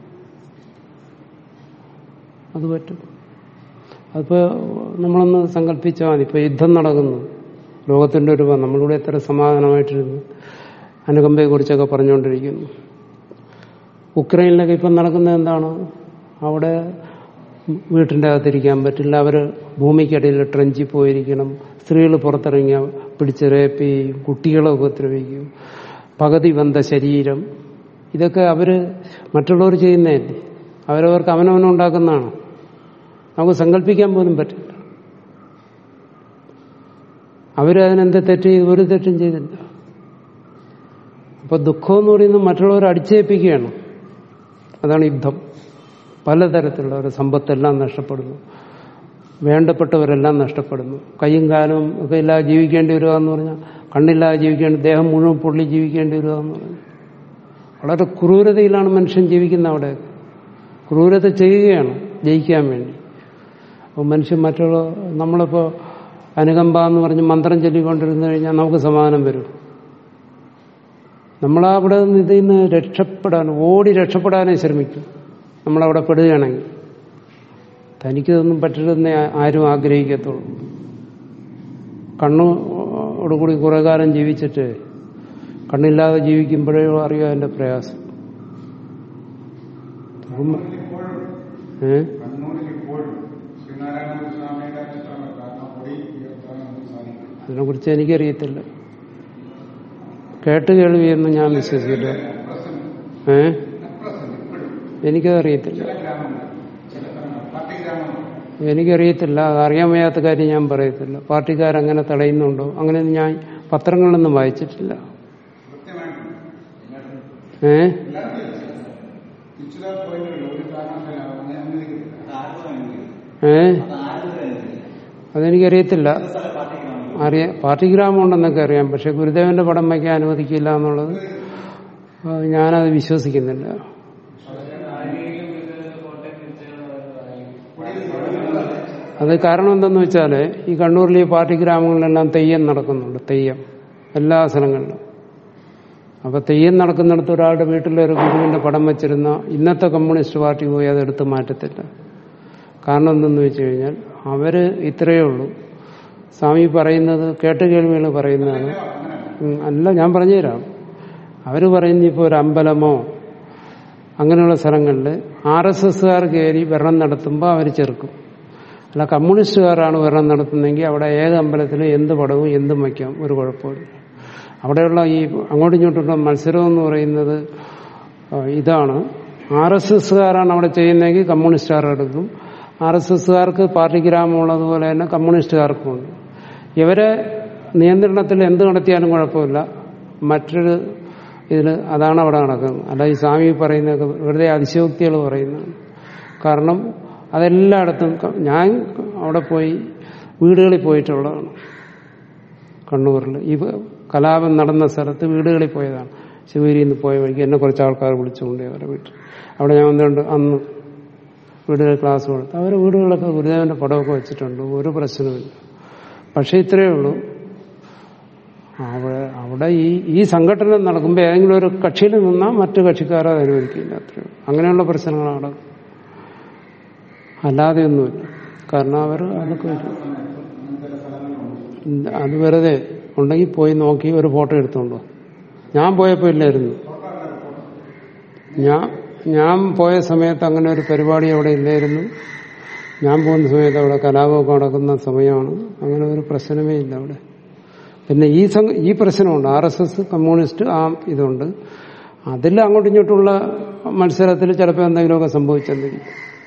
അത് പറ്റും അതിപ്പോ നമ്മളൊന്ന് സങ്കല്പിച്ചാൽ മതി ഇപ്പൊ യുദ്ധം നടക്കുന്നു ലോകത്തിന്റെ ഒരു നമ്മളിവിടെ എത്ര സമാധാനമായിട്ടിരുന്നു അനുകമ്പയെ കുറിച്ചൊക്കെ പറഞ്ഞുകൊണ്ടിരിക്കുന്നു ഉക്രൈനിലൊക്കെ ഇപ്പം നടക്കുന്നത് എന്താണ് അവിടെ വീട്ടിൻ്റെ അകത്തിരിക്കാൻ പറ്റില്ല അവർ ഭൂമിക്കടിയിൽ ട്രഞ്ചിൽ പോയിരിക്കണം സ്ത്രീകൾ പുറത്തിറങ്ങിയ പിടിച്ച് റേപ്പ് ചെയ്യും കുട്ടികളെ ഉപദ്രവിക്കും പകുതി വന്ന ശരീരം ഇതൊക്കെ അവര് മറ്റുള്ളവർ ചെയ്യുന്നതല്ലേ അവരവർക്ക് അവനവനുണ്ടാക്കുന്നതാണ് നമുക്ക് സങ്കല്പിക്കാൻ പോലും പറ്റില്ല അവരതിനെന്ത് തെറ്റ് ചെയ്തു ഒരു തെറ്റും ചെയ്തില്ല അപ്പൊ ദുഃഖം എന്ന് പറയുന്നത് മറ്റുള്ളവരെ അടിച്ചേൽപ്പിക്കുകയാണ് അതാണ് യുദ്ധം പലതരത്തിലുള്ള ഒരു സമ്പത്തെല്ലാം നഷ്ടപ്പെടുന്നു വേണ്ടപ്പെട്ടവരെല്ലാം നഷ്ടപ്പെടുന്നു കൈയും കാലും ഒക്കെ ഇല്ലാതെ ജീവിക്കേണ്ടി വരിക എന്ന് പറഞ്ഞാൽ കണ്ണില്ലാതെ ജീവിക്കേണ്ടി ദേഹം മുഴുവൻ പൊള്ളി ജീവിക്കേണ്ടി വരിക എന്ന് പറഞ്ഞു വളരെ ക്രൂരതയിലാണ് മനുഷ്യൻ ജീവിക്കുന്നത് അവിടെ ക്രൂരത ചെയ്യുകയാണ് ജയിക്കാൻ വേണ്ടി അപ്പോൾ മനുഷ്യൻ മറ്റുള്ള നമ്മളിപ്പോൾ അനുകമ്പ എന്ന് പറഞ്ഞ് മന്ത്രം ചൊല്ലിക്കൊണ്ടിരുന്നു കഴിഞ്ഞാൽ നമുക്ക് സമാധാനം വരും നമ്മളവിടെ നിന്ന് ഇതിൽ നിന്ന് രക്ഷപ്പെടാൻ ഓടി രക്ഷപ്പെടാനേ ശ്രമിക്കും നമ്മളവിടെ പെടുകയാണെങ്കിൽ തനിക്കിതൊന്നും പറ്റരുതെന്നേ ആരും ആഗ്രഹിക്കത്തുള്ളൂ കണ്ണോടുകൂടി കുറെ കാലം ജീവിച്ചിട്ട് കണ്ണില്ലാതെ ജീവിക്കുമ്പോഴേ അറിയാം അതിന്റെ പ്രയാസം ഏ കണ്ണൂരിൽ ഇപ്പോഴും ശ്രീനാരായണ സ്വാമിയുടെ ചിത്രങ്ങൾ കാരണം പൊടി ഉയർത്താൻ നമുക്ക് സാധിക്കും അതിനെക്കുറിച്ച് എനിക്കറിയത്തില്ല കേട്ട് കേൾവിയെന്ന് ഞാൻ വിശ്വസിക്കില്ല ഏ എനിക്കതറിയത്തില്ല ചില ഗ്രാമങ്ങൾ ചില സ്ഥലങ്ങൾ പാർട്ടി ഗ്രാമങ്ങൾ എനിക്കറിയത്തില്ല അത് അറിയാൻ വയ്യാത്ത കാര്യം ഞാൻ പറയത്തില്ല പാർട്ടിക്കാരങ്ങനെ തടയുന്നുണ്ടോ അങ്ങനെ ഞാൻ പത്രങ്ങളിലൊന്നും വായിച്ചിട്ടില്ല കൃത്യമായിട്ട് ഏ നിശ്ചിത പോയിന്റുകൾ ഒരു കാരണവശാലും അങ്ങനെ അനുവദിക്കില്ല ഏ അതെനിക്കറിയത്തില്ല അറിയ പാർട്ടി ഗ്രാമം ഉണ്ടെന്നൊക്കെ അറിയാം പക്ഷെ ഗുരുദേവന്റെ പടം വയ്ക്കാൻ അനുവദിക്കില്ല എന്നുള്ളത് ആ, ഞാനത് വിശ്വസിക്കുന്നില്ല അത് കാരണം എന്തെന്ന് വെച്ചാല് ഈ കണ്ണൂരിൽ ഈ പാർട്ടി ഗ്രാമങ്ങളിലെല്ലാം തെയ്യം നടക്കുന്നുണ്ട് തെയ്യം എല്ലാ സ്ഥലങ്ങളിലും അപ്പൊ തെയ്യം നടക്കുന്നിടത്ത് ഒരാളുടെ വീട്ടിലൊരു ഗുരുവിന്റെ പടം വെച്ചിരുന്ന ഇന്നത്തെ കമ്മ്യൂണിസ്റ്റ് പാർട്ടി പോയി അത് എടുത്ത് മാറ്റത്തില്ല കാരണം എന്തെന്ന് വെച്ച് കഴിഞ്ഞാൽ അവര് ഇത്രയേ ഉള്ളൂ സ്വാമി പറയുന്നത് കേട്ട് കേൾവികൾ പറയുന്നതാണ് ഉം, അല്ല ഞാൻ പറഞ്ഞുതരാം അവര് പറയുന്ന ഇപ്പോൾ ഒരു അമ്പലമോ അങ്ങനെയുള്ള സ്ഥലങ്ങളിൽ ആർ എസ് എസ്സുകാർ കയറി ഭരണം നടത്തുമ്പോൾ അവർ ചെറുക്കും അല്ല കമ്മ്യൂണിസ്റ്റുകാരാണ് ഭരണം നടത്തുന്നതെങ്കിൽ അവിടെ ഏത് അമ്പലത്തിലും എന്ത് പടവും എന്തും വയ്ക്കാം ഒരു കുഴപ്പമില്ല അവിടെയുള്ള ഈ അങ്ങോട്ടും ഇങ്ങോട്ടുള്ള മത്സരം എന്ന് പറയുന്നത് ആ, ഇതാണ് ആർ എസ് എസ്സുകാരാണ് അവിടെ ചെയ്യുന്നതെങ്കിൽ കമ്മ്യൂണിസ്റ്റുകാർ എടുക്കും ആർ എസ് എസ്സുകാർക്ക് പാർട്ടി ഗ്രാമമുള്ളതുപോലെ തന്നെ കമ്മ്യൂണിസ്റ്റുകാർക്കും ഉണ്ട് ഇവരെ നിയന്ത്രണത്തിൽ എന്ത് നടത്തിയാലും കുഴപ്പമില്ല മറ്റൊരു ഇതിൽ അതാണ് അവിടെ നടക്കുന്നത് അല്ല ഈ സ്വാമി പറയുന്നതൊക്കെ വെറുതെ അതിശയോക്തികൾ പറയുന്നതാണ് കാരണം അതെല്ലായിടത്തും ക- ഞാൻ അവിടെ പോയി വീടുകളിൽ പോയിട്ടുള്ളതാണ് കണ്ണൂരിൽ ഈ കലാപം നടന്ന സ്ഥലത്ത് വീടുകളിൽ പോയതാണ് ശിവഗിരിയിൽ നിന്ന് പോയ വഴിക്ക് എന്നെ കുറച്ച് ആൾക്കാർ വിളിച്ചുകൊണ്ട് അവരുടെ വീട്ടിൽ അവിടെ ഞാൻ വന്നുകൊണ്ട് അന്ന് വീടുകളിൽ ക്ലാസ് കൊടുത്തു അവരുടെ വീടുകളിലൊക്കെ ഗുരുദേവന്റെ പടമൊക്കെ വെച്ചിട്ടുണ്ട് ഒരു പ്രശ്നവുമില്ല പക്ഷെ ഇത്രയേ ഉള്ളൂ അവിടെ അവിടെ ഈ ഈ സംഘടന നടക്കുമ്പോൾ ഏതെങ്കിലും ഒരു കക്ഷിയിൽ നിന്നാൽ മറ്റു കക്ഷിക്കാരെ അത് അനുവദിക്കില്ല അത്രയേ ഉള്ളൂ അങ്ങനെയുള്ള പ്രശ്നങ്ങളാണ് അവിടെ അല്ലാതെയൊന്നുമില്ല കാരണം അവർ അതൊക്കെ ഒരു- അത് വെറുതെ ഉണ്ടെങ്കിൽ പോയി നോക്കി ഒരു ഫോട്ടോ എടുത്തോണ്ടോ ഞാൻ പോയപ്പോൾ ഇല്ലായിരുന്നു ഞാൻ ഞാൻ പോയ സമയത്ത് അങ്ങനെ ഒരു പരിപാടി അവിടെ ഇല്ലായിരുന്നു ഞാൻ പോകുന്ന സമയത്ത് അവിടെ കലാപമൊക്കെ നടക്കുന്ന സമയമാണ് അങ്ങനെ ഒരു പ്രശ്നമേ ഇല്ല അവിടെ പിന്നെ ഈ സംഘ ഈ പ്രശ്നമുണ്ട് ആർ എസ് എസ് കമ്മ്യൂണിസ്റ്റ് ആ ഇതുണ്ട് അതിൽ അങ്ങോട്ടും ഇങ്ങോട്ടുള്ള മത്സരത്തിൽ ചിലപ്പോൾ എന്തെങ്കിലുമൊക്കെ സംഭവിച്ചെന്നിരിക്കും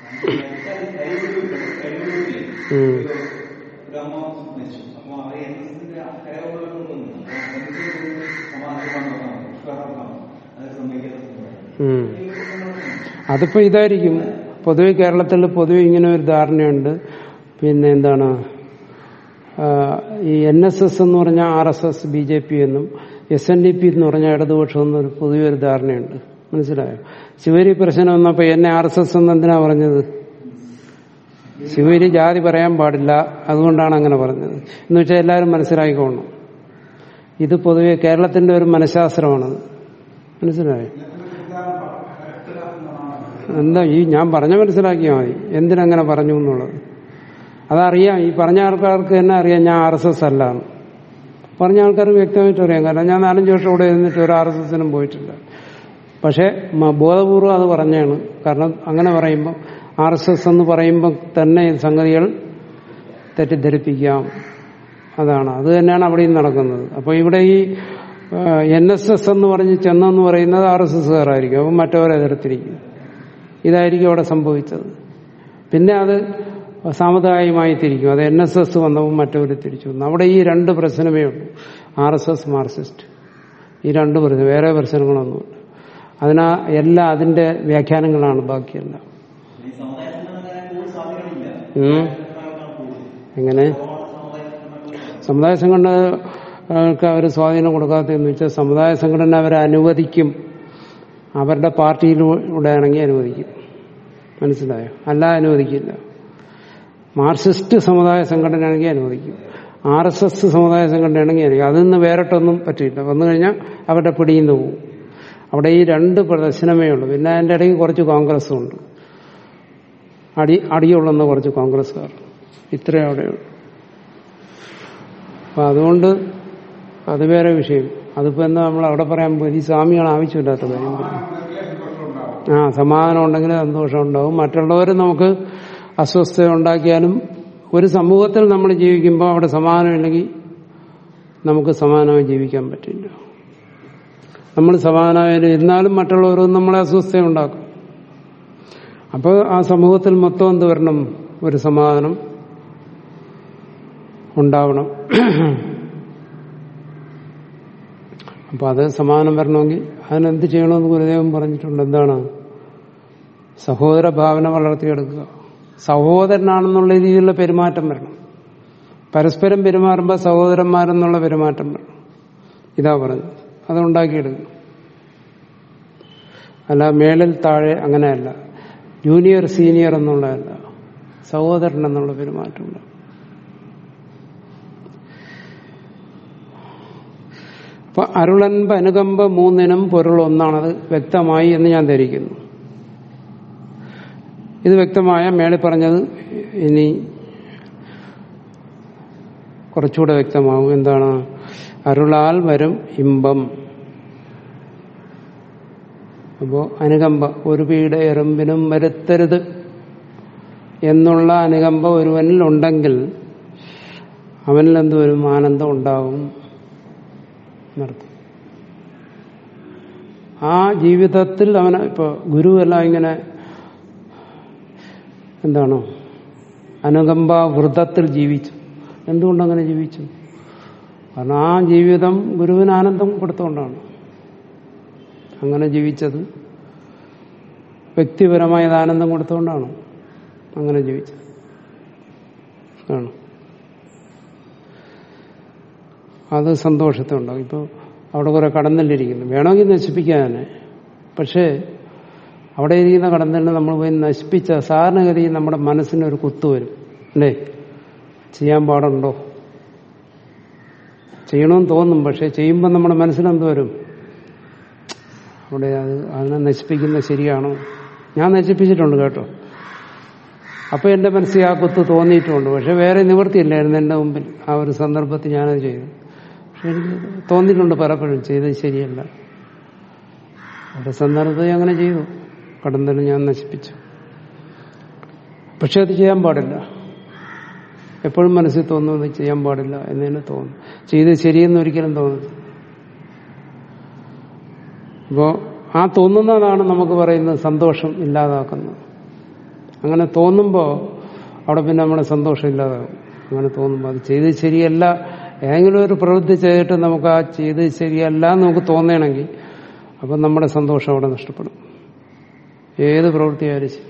ഉം. ഉം. അതിപ്പോ ഇതായിരിക്കും പൊതുവെ കേരളത്തിൽ പൊതുവെ ഇങ്ങനെ ഒരു ധാരണയുണ്ട് പിന്നെ എന്താണ് ആ, ഈ എൻ എസ് എസ് എന്ന് പറഞ്ഞാൽ R S S B J P എന്നും എസ് എൻ ഡി പി എന്ന് പറഞ്ഞാൽ ഇടതുപക്ഷം എന്നൊരു പൊതുവെ ഒരു ധാരണയുണ്ട് മനസ്സിലായോ ശിവരി പ്രശ്നം വന്നപ്പോ എന്നെ ആർ എസ് എസ് എന്ന് എന്തിനാ പറഞ്ഞത് ശിവരി ജാതി പറയാൻ പാടില്ല അതുകൊണ്ടാണ് അങ്ങനെ പറഞ്ഞത് എന്ന് വെച്ചാൽ എല്ലാവരും മനസ്സിലാക്കിക്കോണം ഇത് പൊതുവെ കേരളത്തിന്റെ ഒരു മനഃശാസ്ത്രമാണത് മനസ്സിലായോ എന്താ ഈ ഞാൻ പറഞ്ഞ മനസ്സിലാക്കിയാൽ മതി എന്തിനങ്ങനെ പറഞ്ഞു എന്നുള്ളത് അതറിയാം ഈ പറഞ്ഞ ആൾക്കാർക്ക് തന്നെ അറിയാം ഞാൻ ആർ എസ് എസ് അല്ല എന്ന്. പറഞ്ഞ ആൾക്കാർക്ക് വ്യക്തമായിട്ട് അറിയാം കാരണം ഞാൻ നാലഞ്ച് വർഷം ഇവിടെ ഇരുന്നിട്ട് ഒരു ആർ എസ് എസിനും പോയിട്ടില്ല പക്ഷെ മ- ബോധപൂർവം അത് പറഞ്ഞാണ് കാരണം അങ്ങനെ പറയുമ്പോൾ ആർ എസ് എസ് എന്ന് പറയുമ്പോൾ തന്നെ ഈ സംഗതികൾ തെറ്റിദ്ധരിപ്പിക്കാം അതാണ് അത് തന്നെയാണ് അവിടെയും നടക്കുന്നത് അപ്പൊ ഇവിടെ ഈ എൻ എസ് എസ് എന്ന് പറഞ്ഞ് ചെന്നെന്ന് പറയുന്നത് ആർ എസ് എസ്സുകാരായിരിക്കും അപ്പം മറ്റവരെ എതിർത്തിരിക്കും ഇതായിരിക്കും അവിടെ സംഭവിച്ചത് പിന്നെ അത് സാമുദായികമായി തിരിക്കും അത് എൻ എസ് എസ് വന്നപ്പോൾ മറ്റവർ തിരിച്ചു വന്നു അവിടെ ഈ രണ്ട് പ്രശ്നമേ ഉള്ളൂ ആർ എസ് എസ് മാർക്സിസ്റ്റ് ഈ രണ്ട് പ്രശ്നം വേറെ പ്രശ്നങ്ങളൊന്നുമില്ല അതിനാ എല്ലാ അതിന്റെ വ്യാഖ്യാനങ്ങളാണ് ബാക്കിയെല്ലാം ഉം. എങ്ങനെ സമുദായ സംഘടനകൾക്ക് അവർ സ്വാധീനം കൊടുക്കാത്തതെന്ന് വെച്ചാൽ സമുദായ സംഘടന അവരെ അനുവദിക്കും അവരുടെ പാർട്ടിയിലൂടെ ആണെങ്കിൽ അനുവദിക്കും മനസ്സിലായോ അല്ല അനുവദിക്കില്ല മാർക്സിസ്റ്റ് സമുദായ സംഘടനയാണെങ്കിൽ അനുവദിക്കും ആർ എസ് എസ് സമുദായ സംഘടനയാണെങ്കിൽ അനുവദിക്കും അതിൽ നിന്ന് വേറിട്ടൊന്നും പറ്റില്ല വന്നു കഴിഞ്ഞാൽ അവരുടെ പിടിയിൽ നിന്ന് പോകും അവിടെ ഈ രണ്ട് പ്രദർശനമേ ഉള്ളൂ പിന്നെ അതിൻ്റെ ഇടയ്ക്ക് കുറച്ച് കോൺഗ്രസും ഉണ്ട് അടി അടിയുള്ളെന്ന കുറച്ച് കോൺഗ്രസ്സുകാർ ഇത്രയും അവിടെയുള്ളൂ അപ്പൊ അതുകൊണ്ട് അത് വേറെ വിഷയം അതിപ്പോ എന്താ നമ്മൾ അവിടെ പറയാൻ പോയി ഈ സ്വാമിയാണ് ആവശ്യമില്ലാത്ത കാര്യം ആ സമാധാനം ഉണ്ടെങ്കിൽ സന്തോഷം ഉണ്ടാവും മറ്റുള്ളവർ നമുക്ക് അസ്വസ്ഥത ഉണ്ടാക്കിയാലും ഒരു സമൂഹത്തിൽ നമ്മൾ ജീവിക്കുമ്പോൾ അവിടെ സമാധാനമില്ലെങ്കിൽ നമുക്ക് സമാധാനമായി ജീവിക്കാൻ പറ്റില്ല നമ്മൾ സമാധാനമായാലും എന്നാലും മറ്റുള്ളവരും നമ്മളെ അസ്വസ്ഥത ഉണ്ടാക്കും അപ്പോൾ ആ സമൂഹത്തിൽ മൊത്തം എന്ത് വരണം ഒരു സമാധാനം ഉണ്ടാവണം അപ്പൊ അത് സമാധാനം വരണമെങ്കിൽ അതിനെന്ത് ചെയ്യണമെന്ന് ഗുരുദേവൻ പറഞ്ഞിട്ടുണ്ട് എന്താണ് സഹോദര ഭാവന വളർത്തിയെടുക്കുക സഹോദരനാണെന്നുള്ള രീതിയിലുള്ള പെരുമാറ്റം വരണം പരസ്പരം പെരുമാറുമ്പോൾ സഹോദരന്മാരെന്നുള്ള പെരുമാറ്റം വരണം ഇതാ പറഞ്ഞത് അതുണ്ടാക്കിയെടുക്കണം അല്ല മേളിൽ താഴെ അങ്ങനെയല്ല ജൂനിയർ സീനിയർ എന്നുള്ളതല്ല സഹോദരൻ എന്നുള്ള പെരുമാറ്റമുണ്ട് അപ്പൊ അരുളൻപ അനുകമ്പ മൂന്നിനും പൊരുൾ ഒന്നാണത് വ്യക്തമായി എന്ന് ഞാൻ ധരിക്കുന്നു ഇത് വ്യക്തമായ മേളിൽ പറഞ്ഞത് ഇനി കുറച്ചുകൂടെ വ്യക്തമാവും എന്താണ് അരുളാൽ വരും ഇമ്പം അപ്പോ അനുകമ്പ ഒരു പീഡ എറുമ്പിനും വരുത്തരുത് എന്നുള്ള അനുകമ്പ ഒരുവനിൽ ഉണ്ടെങ്കിൽ അവനിൽ എന്തുവരും ആനന്ദം ഉണ്ടാവും എന്നർത്ഥം ആ ജീവിതത്തിൽ അവന് ഇപ്പൊ ഗുരുവെല്ലാം ഇങ്ങനെ എന്താണ് അനുകമ്പ വൃതത്തിൽ ജീവിച്ചു എന്തുകൊണ്ടങ്ങനെ ജീവിച്ചു കാരണം ആ ജീവിതം ഗുരുവിന് ആനന്ദം കൊടുത്തുകൊണ്ടാണ് അങ്ങനെ ജീവിച്ചത് വ്യക്തിപരമായത് ആനന്ദം കൊടുത്തുകൊണ്ടാണ് അങ്ങനെ ജീവിച്ചത് ആണ് അത് സന്തോഷത്തെ ഉണ്ടാകും ഇപ്പോൾ അവിടെ കുറെ കടന്നല്ലിരിക്കുന്നു വേണമെങ്കിൽ നശിപ്പിക്കാനെ പക്ഷേ അവിടെ ഇരിക്കുന്ന കടന്നലിനെ നമ്മൾ പോയി നശിപ്പിച്ച സാധാരണഗതിയിൽ നമ്മുടെ മനസ്സിനൊരു കുത്തു വരും അല്ലേ ചെയ്യാൻ പാടുണ്ടോ ചെയ്യണമെന്ന് തോന്നും പക്ഷെ ചെയ്യുമ്പോൾ നമ്മുടെ മനസ്സിലെന്ത് വരും അവിടെ അത് അതിനെ നശിപ്പിക്കുന്നത് ശരിയാണോ ഞാൻ നശിപ്പിച്ചിട്ടുണ്ട് കേട്ടോ അപ്പൊ എന്റെ മനസ്സിൽ ആ കുത്ത് തോന്നിയിട്ടുമുണ്ട് പക്ഷെ വേറെ നിവൃത്തിയില്ലായിരുന്നു എന്റെ മുമ്പിൽ ആ ഒരു സന്ദർഭത്തിൽ ഞാനത് ചെയ്തു എനിക്ക് തോന്നിയിട്ടുണ്ട് പലപ്പോഴും ചെയ്തത് ശരിയല്ല ഒരു സന്ദർഭത്തിൽ അങ്ങനെ ചെയ്തു കടന്തൽ ഞാൻ നശിപ്പിച്ചു പക്ഷെ അത് ചെയ്യാൻ പാടില്ല എപ്പോഴും മനസ്സിൽ തോന്നുന്നത് ചെയ്യാൻ പാടില്ല എന്നതിന് തോന്നും ചെയ്ത് ശരിയെന്ന് ഒരിക്കലും തോന്നുന്നു അപ്പോ ആ തോന്നുന്നതാണ് നമുക്ക് പറയുന്നത് സന്തോഷം ഇല്ലാതാക്കുന്നത് അങ്ങനെ തോന്നുമ്പോൾ അവിടെ പിന്നെ നമ്മുടെ സന്തോഷം ഇല്ലാതാകും അങ്ങനെ തോന്നുമ്പോൾ അത് ചെയ്ത് ശരിയല്ല ഏതെങ്കിലും ഒരു പ്രവൃത്തി ചെയ്തിട്ട് നമുക്ക് ആ ചെയ്ത് ശരിയല്ല എന്ന് നമുക്ക് തോന്നണമെങ്കിൽ അപ്പം നമ്മുടെ സന്തോഷം അവിടെ നഷ്ടപ്പെടും ഏത് പ്രവൃത്തിയായാലും ശരി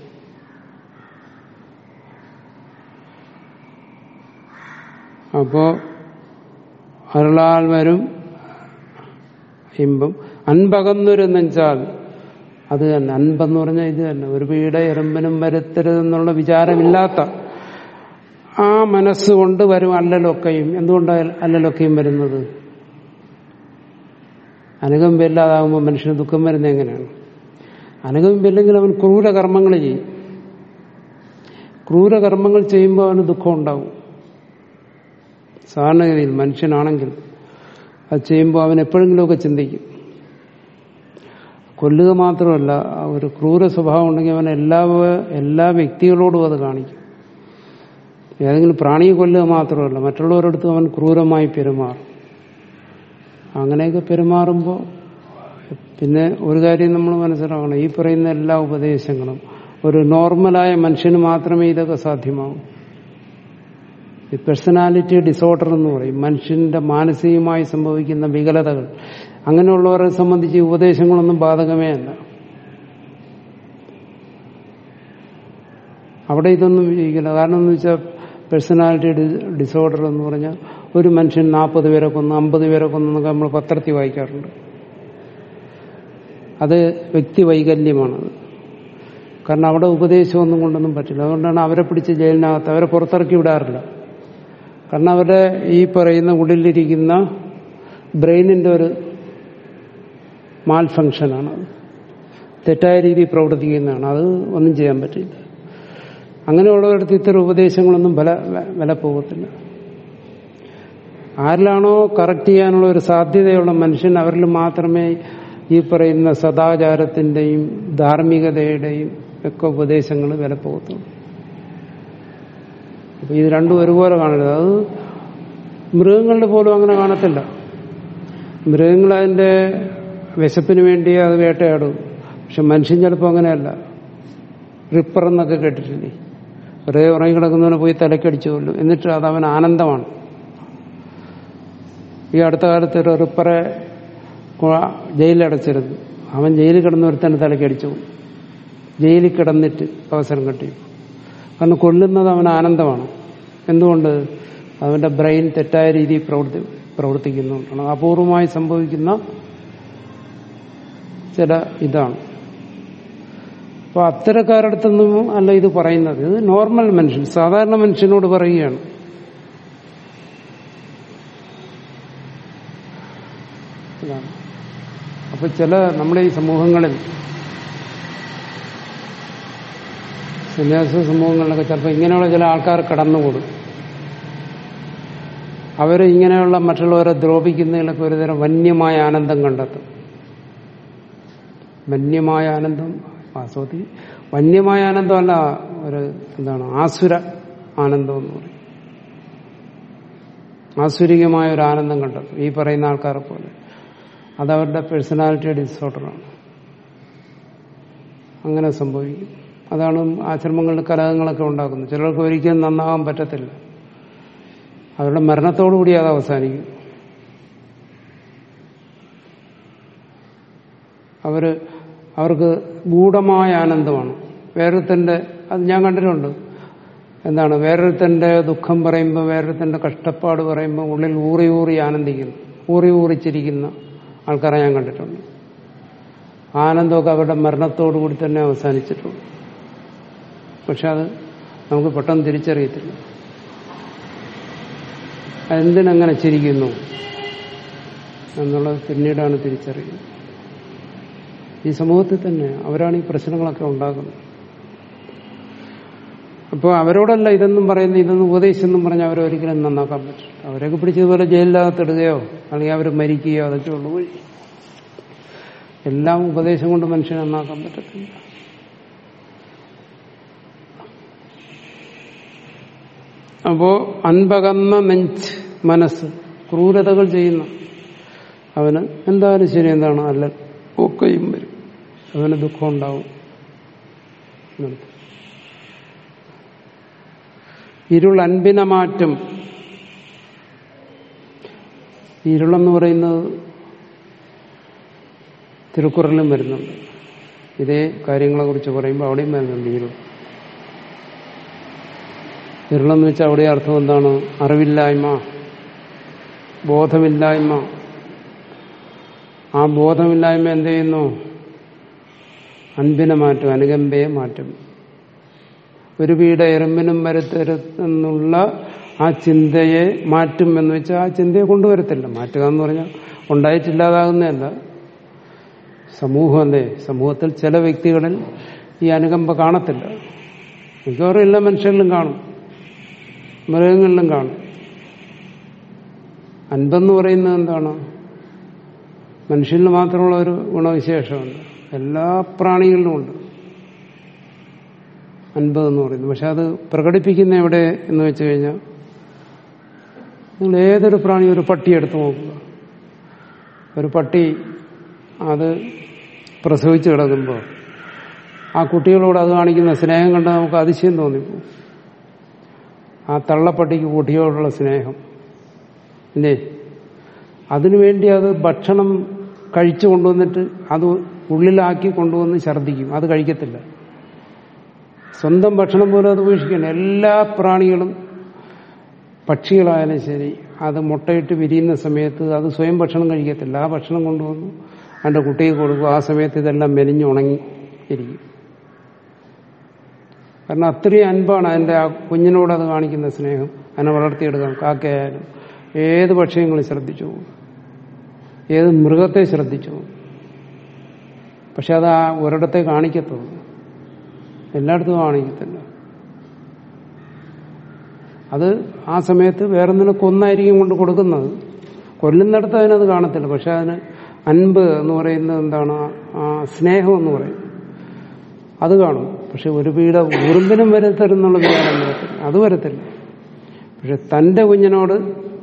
അപ്പോ അരുളാൽ വരും ഇമ്പം അൻപകന്നൊരെന്നെച്ചാൽ അത് തന്നെ അൻപെന്ന് പറഞ്ഞാൽ ഇത് തന്നെ ഒരു വീട് എറുമ്പിനും വരുത്തരുതെന്നുള്ള വിചാരമില്ലാത്ത ആ മനസ്സുകൊണ്ട് വരും അല്ലലൊക്കെയും എന്തുകൊണ്ടാണ് അല്ലലൊക്കെയും വരുന്നത് അനുകമ്പില്ലാതാകുമ്പോൾ മനുഷ്യന് ദുഃഖം വരുന്നത് എങ്ങനെയാണ് അനുകമ്പില്ലെങ്കിൽ അവൻ ക്രൂരകർമ്മങ്ങൾ ചെയ്യും ക്രൂരകർമ്മങ്ങൾ ചെയ്യുമ്പോൾ അവന് ദുഃഖം ഉണ്ടാവും സാധാരണഗതിയിൽ മനുഷ്യനാണെങ്കിൽ അത് ചെയ്യുമ്പോൾ അവൻ എപ്പോഴെങ്കിലുമൊക്കെ ചിന്തിക്കും കൊല്ലുക മാത്രമല്ല ആ ഒരു ക്രൂര സ്വഭാവം ഉണ്ടെങ്കിൽ അവൻ എല്ലാ എല്ലാ വ്യക്തികളോടും അത് കാണിക്കും ഏതെങ്കിലും പ്രാണിയെ കൊല്ലുക മാത്രമല്ല മറ്റുള്ളവരടുത്ത് അവൻ ക്രൂരമായി പെരുമാറും അങ്ങനെയൊക്കെ പെരുമാറുമ്പോൾ പിന്നെ ഒരു കാര്യം നമ്മൾ മനസ്സിലാക്കണം ഈ പറയുന്ന എല്ലാ ഉപദേശങ്ങളും ഒരു നോർമലായ മനുഷ്യന് മാത്രമേ ഇതൊക്കെ സാധ്യമാവൂ ഈ പേഴ്സണാലിറ്റി ഡിസോർഡർ എന്ന് പറയും മനുഷ്യന്റെ മാനസികമായി സംഭവിക്കുന്ന വികലതകൾ അങ്ങനെയുള്ളവരെ സംബന്ധിച്ച് ഈ ഉപദേശങ്ങളൊന്നും ബാധകമേ അല്ല അവിടെ ഇതൊന്നും വിജയിക്കില്ല കാരണം എന്ന് വെച്ചാൽ പേഴ്സണാലിറ്റി ഡിസോർഡർ എന്ന് പറഞ്ഞാൽ ഒരു മനുഷ്യൻ നാൽപ്പത് പേരെ കൊന്നു അമ്പത് പേരെ കൊന്നു എന്നൊക്കെ നമ്മൾ പത്രത്തിൽ വായിക്കാറുണ്ട് അത് വ്യക്തി വൈകല്യമാണത് കാരണം അവിടെ ഉപദേശമൊന്നും കൊണ്ടൊന്നും പറ്റില്ല അതുകൊണ്ടാണ് അവരെ പിടിച്ച് ജയിലിനകത്ത് അവരെ പുറത്തിറക്കി വിടാറില്ല കാരണം അവരുടെ ഈ പറയുന്ന ഉള്ളിലിരിക്കുന്ന ബ്രെയിനിന്റെ ഒരു മാൽ ഫങ്ഷനാണ് അത് തെറ്റായ രീതിയിൽ പ്രവർത്തിക്കുന്നതാണ് അത് ഒന്നും ചെയ്യാൻ പറ്റില്ല അങ്ങനെയുള്ളവരടുത്ത് ഇത്തരം ഉപദേശങ്ങളൊന്നും ബല വില പോകത്തില്ല ആരിലാണോ കറക്റ്റ് ചെയ്യാനുള്ള ഒരു സാധ്യതയുള്ള മനുഷ്യൻ അവരിൽ മാത്രമേ ഈ പറയുന്ന സദാചാരത്തിന്റെയും ധാർമ്മികതയുടെയും ഒക്കെ ഉപദേശങ്ങൾ വില പോകത്തുള്ളൂ അപ്പൊ ഇത് രണ്ടും ഒരുപോലെ കാണരുത് അത് മൃഗങ്ങളുടെ പോലും അങ്ങനെ കാണത്തില്ല മൃഗങ്ങൾ അതിന്റെ വിശപ്പിന് വേണ്ടി അത് വേട്ടയാടും പക്ഷെ മനുഷ്യൻ ചിലപ്പോൾ അങ്ങനെയല്ല റിപ്പർ എന്നൊക്കെ കേട്ടിട്ടില്ലേ ഒരേ ഉറങ്ങി കിടക്കുന്നവനെ പോയി തലക്കടിച്ചു കൊല്ലും എന്നിട്ട് അത് അവൻ ആനന്ദമാണ് ഈ അടുത്ത കാലത്ത് ഒരു റിപ്പറെ ജയിലടച്ചിരുന്നു അവൻ ജയിലിൽ കിടന്ന ഒരുത്തന്നെ തലക്കടിച്ചു കൊല്ലും. ജയിലിൽ കിടന്നിട്ട് അവസരം കിട്ടി കാരണം കൊല്ലുന്നത് അവൻ ആനന്ദമാണ് എന്തുകൊണ്ട് അവന്റെ ബ്രെയിൻ തെറ്റായ രീതിയിൽ പ്രവർത്തി പ്രവർത്തിക്കുന്നുണ്ടാണ് അപൂർവമായി സംഭവിക്കുന്ന ചില ഇതാണ് അപ്പൊ അത്തരക്കാരടുത്തൊന്നും അല്ല ഇത് പറയുന്നത് ഇത് നോർമൽ മനുഷ്യൻ സാധാരണ മനുഷ്യനോട് പറയുകയാണ് ഇതാണ് അപ്പൊ ചില നമ്മുടെ ഈ സമൂഹങ്ങളിൽ സന്യാസ സമൂഹങ്ങളിലൊക്കെ ചിലപ്പോൾ ഇങ്ങനെയുള്ള ചില ആൾക്കാർ കടന്നുകൂടും അവർ ഇങ്ങനെയുള്ള മറ്റുള്ളവരെ ദ്രോപിക്കുന്നതിലൊക്കെ ഒരുതരം വന്യമായ ആനന്ദം കണ്ടെത്തും വന്യമായ ആനന്ദം വാസ്തവത്തിൽ വന്യമായ ആനന്ദമല്ല ഒരു എന്താണ് ആസുര ആനന്ദം എന്ന് പറയും ആസുരികമായ ഒരു ആനന്ദം കണ്ടെത്തും ഈ പറയുന്ന ആൾക്കാരെ പോലെ അതവരുടെ പേഴ്സണാലിറ്റി ഡിസോർഡറാണ് അങ്ങനെ സംഭവിക്കും അതാണ് ആശ്രമങ്ങളിൽ കലഹങ്ങളൊക്കെ ഉണ്ടാക്കുന്നത് ചിലർക്ക് ഒരിക്കലും നന്നാകാൻ പറ്റത്തില്ല അവരുടെ മരണത്തോടുകൂടി അത് അവസാനിക്കും അവര് അവർക്ക് ഗൂഢമായ ആനന്ദമാണ് വേറൊരുത്തന്റെ അത് ഞാൻ കണ്ടിട്ടുണ്ട് എന്താണ് വേറൊരുത്തന്റെ ദുഃഖം പറയുമ്പോൾ വേറൊരുത്തന്റെ കഷ്ടപ്പാട് പറയുമ്പോൾ ഉള്ളിൽ ഊറി ഊറി ആനന്ദിക്കുന്നു ഊറി ഊറിച്ചിരിക്കുന്ന ആൾക്കാരെ ഞാൻ കണ്ടിട്ടുണ്ട് ആനന്ദമൊക്കെ അവരുടെ മരണത്തോടു കൂടി തന്നെ അവസാനിച്ചിട്ടുള്ളൂ പക്ഷെ അത് നമുക്ക് പെട്ടെന്ന് തിരിച്ചറിയത്തില്ല എന്തിനങ്ങനെ ചിരിക്കുന്നു എന്നുള്ളത് പിന്നീടാണ് തിരിച്ചറിയുന്നത് ഈ സമൂഹത്തിൽ തന്നെ അവരാണ് ഈ പ്രശ്നങ്ങളൊക്കെ ഉണ്ടാക്കുന്നത് അപ്പോൾ അവരോടല്ല ഇതൊന്നും പറയുന്നത് ഇതൊന്നും ഉപദേശിച്ചെന്നും പറഞ്ഞ് അവരൊരിക്കലും നന്നാക്കാൻ പറ്റില്ല അവരൊക്കെ പിടിച്ചതുപോലെ ജയിലിനകത്തിടുകയോ അല്ലെങ്കിൽ അവർ മരിക്കുകയോ അതൊക്കെ ഉള്ളു വഴി എല്ലാം ഉപദേശം കൊണ്ട് മനുഷ്യനെ നന്നാക്കാൻ പറ്റത്തില്ല അപ്പോ അൻപകന്ന നെഞ്ച് മനസ്സ് ക്രൂരതകൾ ചെയ്യുന്ന അവന് എന്തായാലും ശരി എന്താണ് അല്ല ഒക്കെയും വരും അവന് ദുഃഖം ഉണ്ടാവും എന്നർത്ഥം. ഇരുൾ അൻപിന മാറ്റം ഇരുളെന്ന് പറയുന്നത് തിരുക്കുറലിലും വരുന്നുണ്ട് ഇതേ കാര്യങ്ങളെ കുറിച്ച് പറയുമ്പോൾ അവിടെയും വരുന്നുണ്ട് ഇരുൾ ഇരുളെന്ന് വെച്ചാൽ അവിടെ അർത്ഥം എന്താണ് അറിവില്ലായ്മ ബോധമില്ലായ്മ ആ ബോധമില്ലായ്മ എന്ത് ചെയ്യുന്നു അൻപിനെ മാറ്റും അനുകമ്പയെ മാറ്റും ഒരു വീട് എറുമ്പിനും വരുത്തരുന്നുള്ള ആ ചിന്തയെ മാറ്റും എന്ന് വെച്ചാൽ ആ ചിന്തയെ കൊണ്ടുവരത്തില്ല മാറ്റുക എന്ന് പറഞ്ഞാൽ ഉണ്ടായിട്ടില്ലാതാകുന്നതല്ല സമൂഹം അല്ലേ സമൂഹത്തിൽ ചില വ്യക്തികളിൽ ഈ അനുകമ്പ കാണത്തില്ല മിക്കവാറും എല്ലാ മനുഷ്യരിലും കാണും മൃഗങ്ങളിലും കാണും അൻപെന്ന് പറയുന്നത് എന്താണ് മനുഷ്യനിൽ മാത്രമുള്ള ഒരു ഗുണവിശേഷമുണ്ട് എല്ലാ പ്രാണികളിലും ഉണ്ട് അൻപത് എന്ന് പറയുന്നത് പക്ഷെ അത് പ്രകടിപ്പിക്കുന്ന എവിടെ എന്ന് വെച്ച് കഴിഞ്ഞാൽ നിങ്ങൾ ഏതൊരു പ്രാണി ഒരു പട്ടി എടുത്തു നോക്കുക ഒരു പട്ടി അത് പ്രസവിച്ച് കിടക്കുമ്പോൾ ആ കുട്ടികളോട് അത് കാണിക്കുന്ന സ്നേഹം കണ്ട് നമുക്ക് അതിശയം തോന്നിപ്പോ ആ തള്ളപ്പട്ടിക്ക് കുട്ടിയോടുള്ള സ്നേഹം ഇല്ലേ അതിനുവേണ്ടി അത് ഭക്ഷണം കഴിച്ചു കൊണ്ടുവന്നിട്ട് അത് ഉള്ളിലാക്കി കൊണ്ടുവന്ന് ഛർദ്ദിക്കും അത് കഴിക്കത്തില്ല സ്വന്തം ഭക്ഷണം പോലും അത് ഉപേക്ഷിക്കണം എല്ലാ പ്രാണികളും പക്ഷികളായാലും ശരി അത് മുട്ടയിട്ട് വിരിയുന്ന സമയത്ത് അത് സ്വയം ഭക്ഷണം കഴിക്കത്തില്ല ആ ഭക്ഷണം കൊണ്ടുവന്നു അതിന്റെ കുട്ടിക്ക് കൊടുക്കും ആ സമയത്ത് ഇതെല്ലാം മെലിഞ്ഞ് ഉണങ്ങി ഇരിക്കും കാരണം അത്രയും അൻപാണ് അതിന്റെ ആ കുഞ്ഞിനോട് അത് കാണിക്കുന്ന സ്നേഹം അതിനെ വളർത്തിയെടുക്കാൻ കാക്കയായാലും ഏത് പക്ഷികളും ശ്രദ്ധിച്ചു പോകും ഏത് മൃഗത്തെ ശ്രദ്ധിച്ചു പോകും പക്ഷെ അത് ആ ഒരിടത്തെ കാണിക്കത്തുള്ളൂ എല്ലായിടത്തും കാണിക്കത്തില്ല അത് ആ സമയത്ത് വേറൊന്നിനെ കൊന്നായിരിക്കും കൊണ്ട് കൊടുക്കുന്നത് കൊല്ലുന്നിടത്ത് അതിനത് കാണത്തില്ല പക്ഷെ അതിന് അൻപ് എന്ന് പറയുന്നത് എന്താണ് ആ സ്നേഹം എന്ന് പറയും അത് കാണും പക്ഷെ ഒരു പീഡ ഉറുമ്പിനും വരത്തരുന്നുള്ള വിചാരം വരത്തില്ല അത് വരത്തില്ല പക്ഷെ തന്റെ കുഞ്ഞിനോട്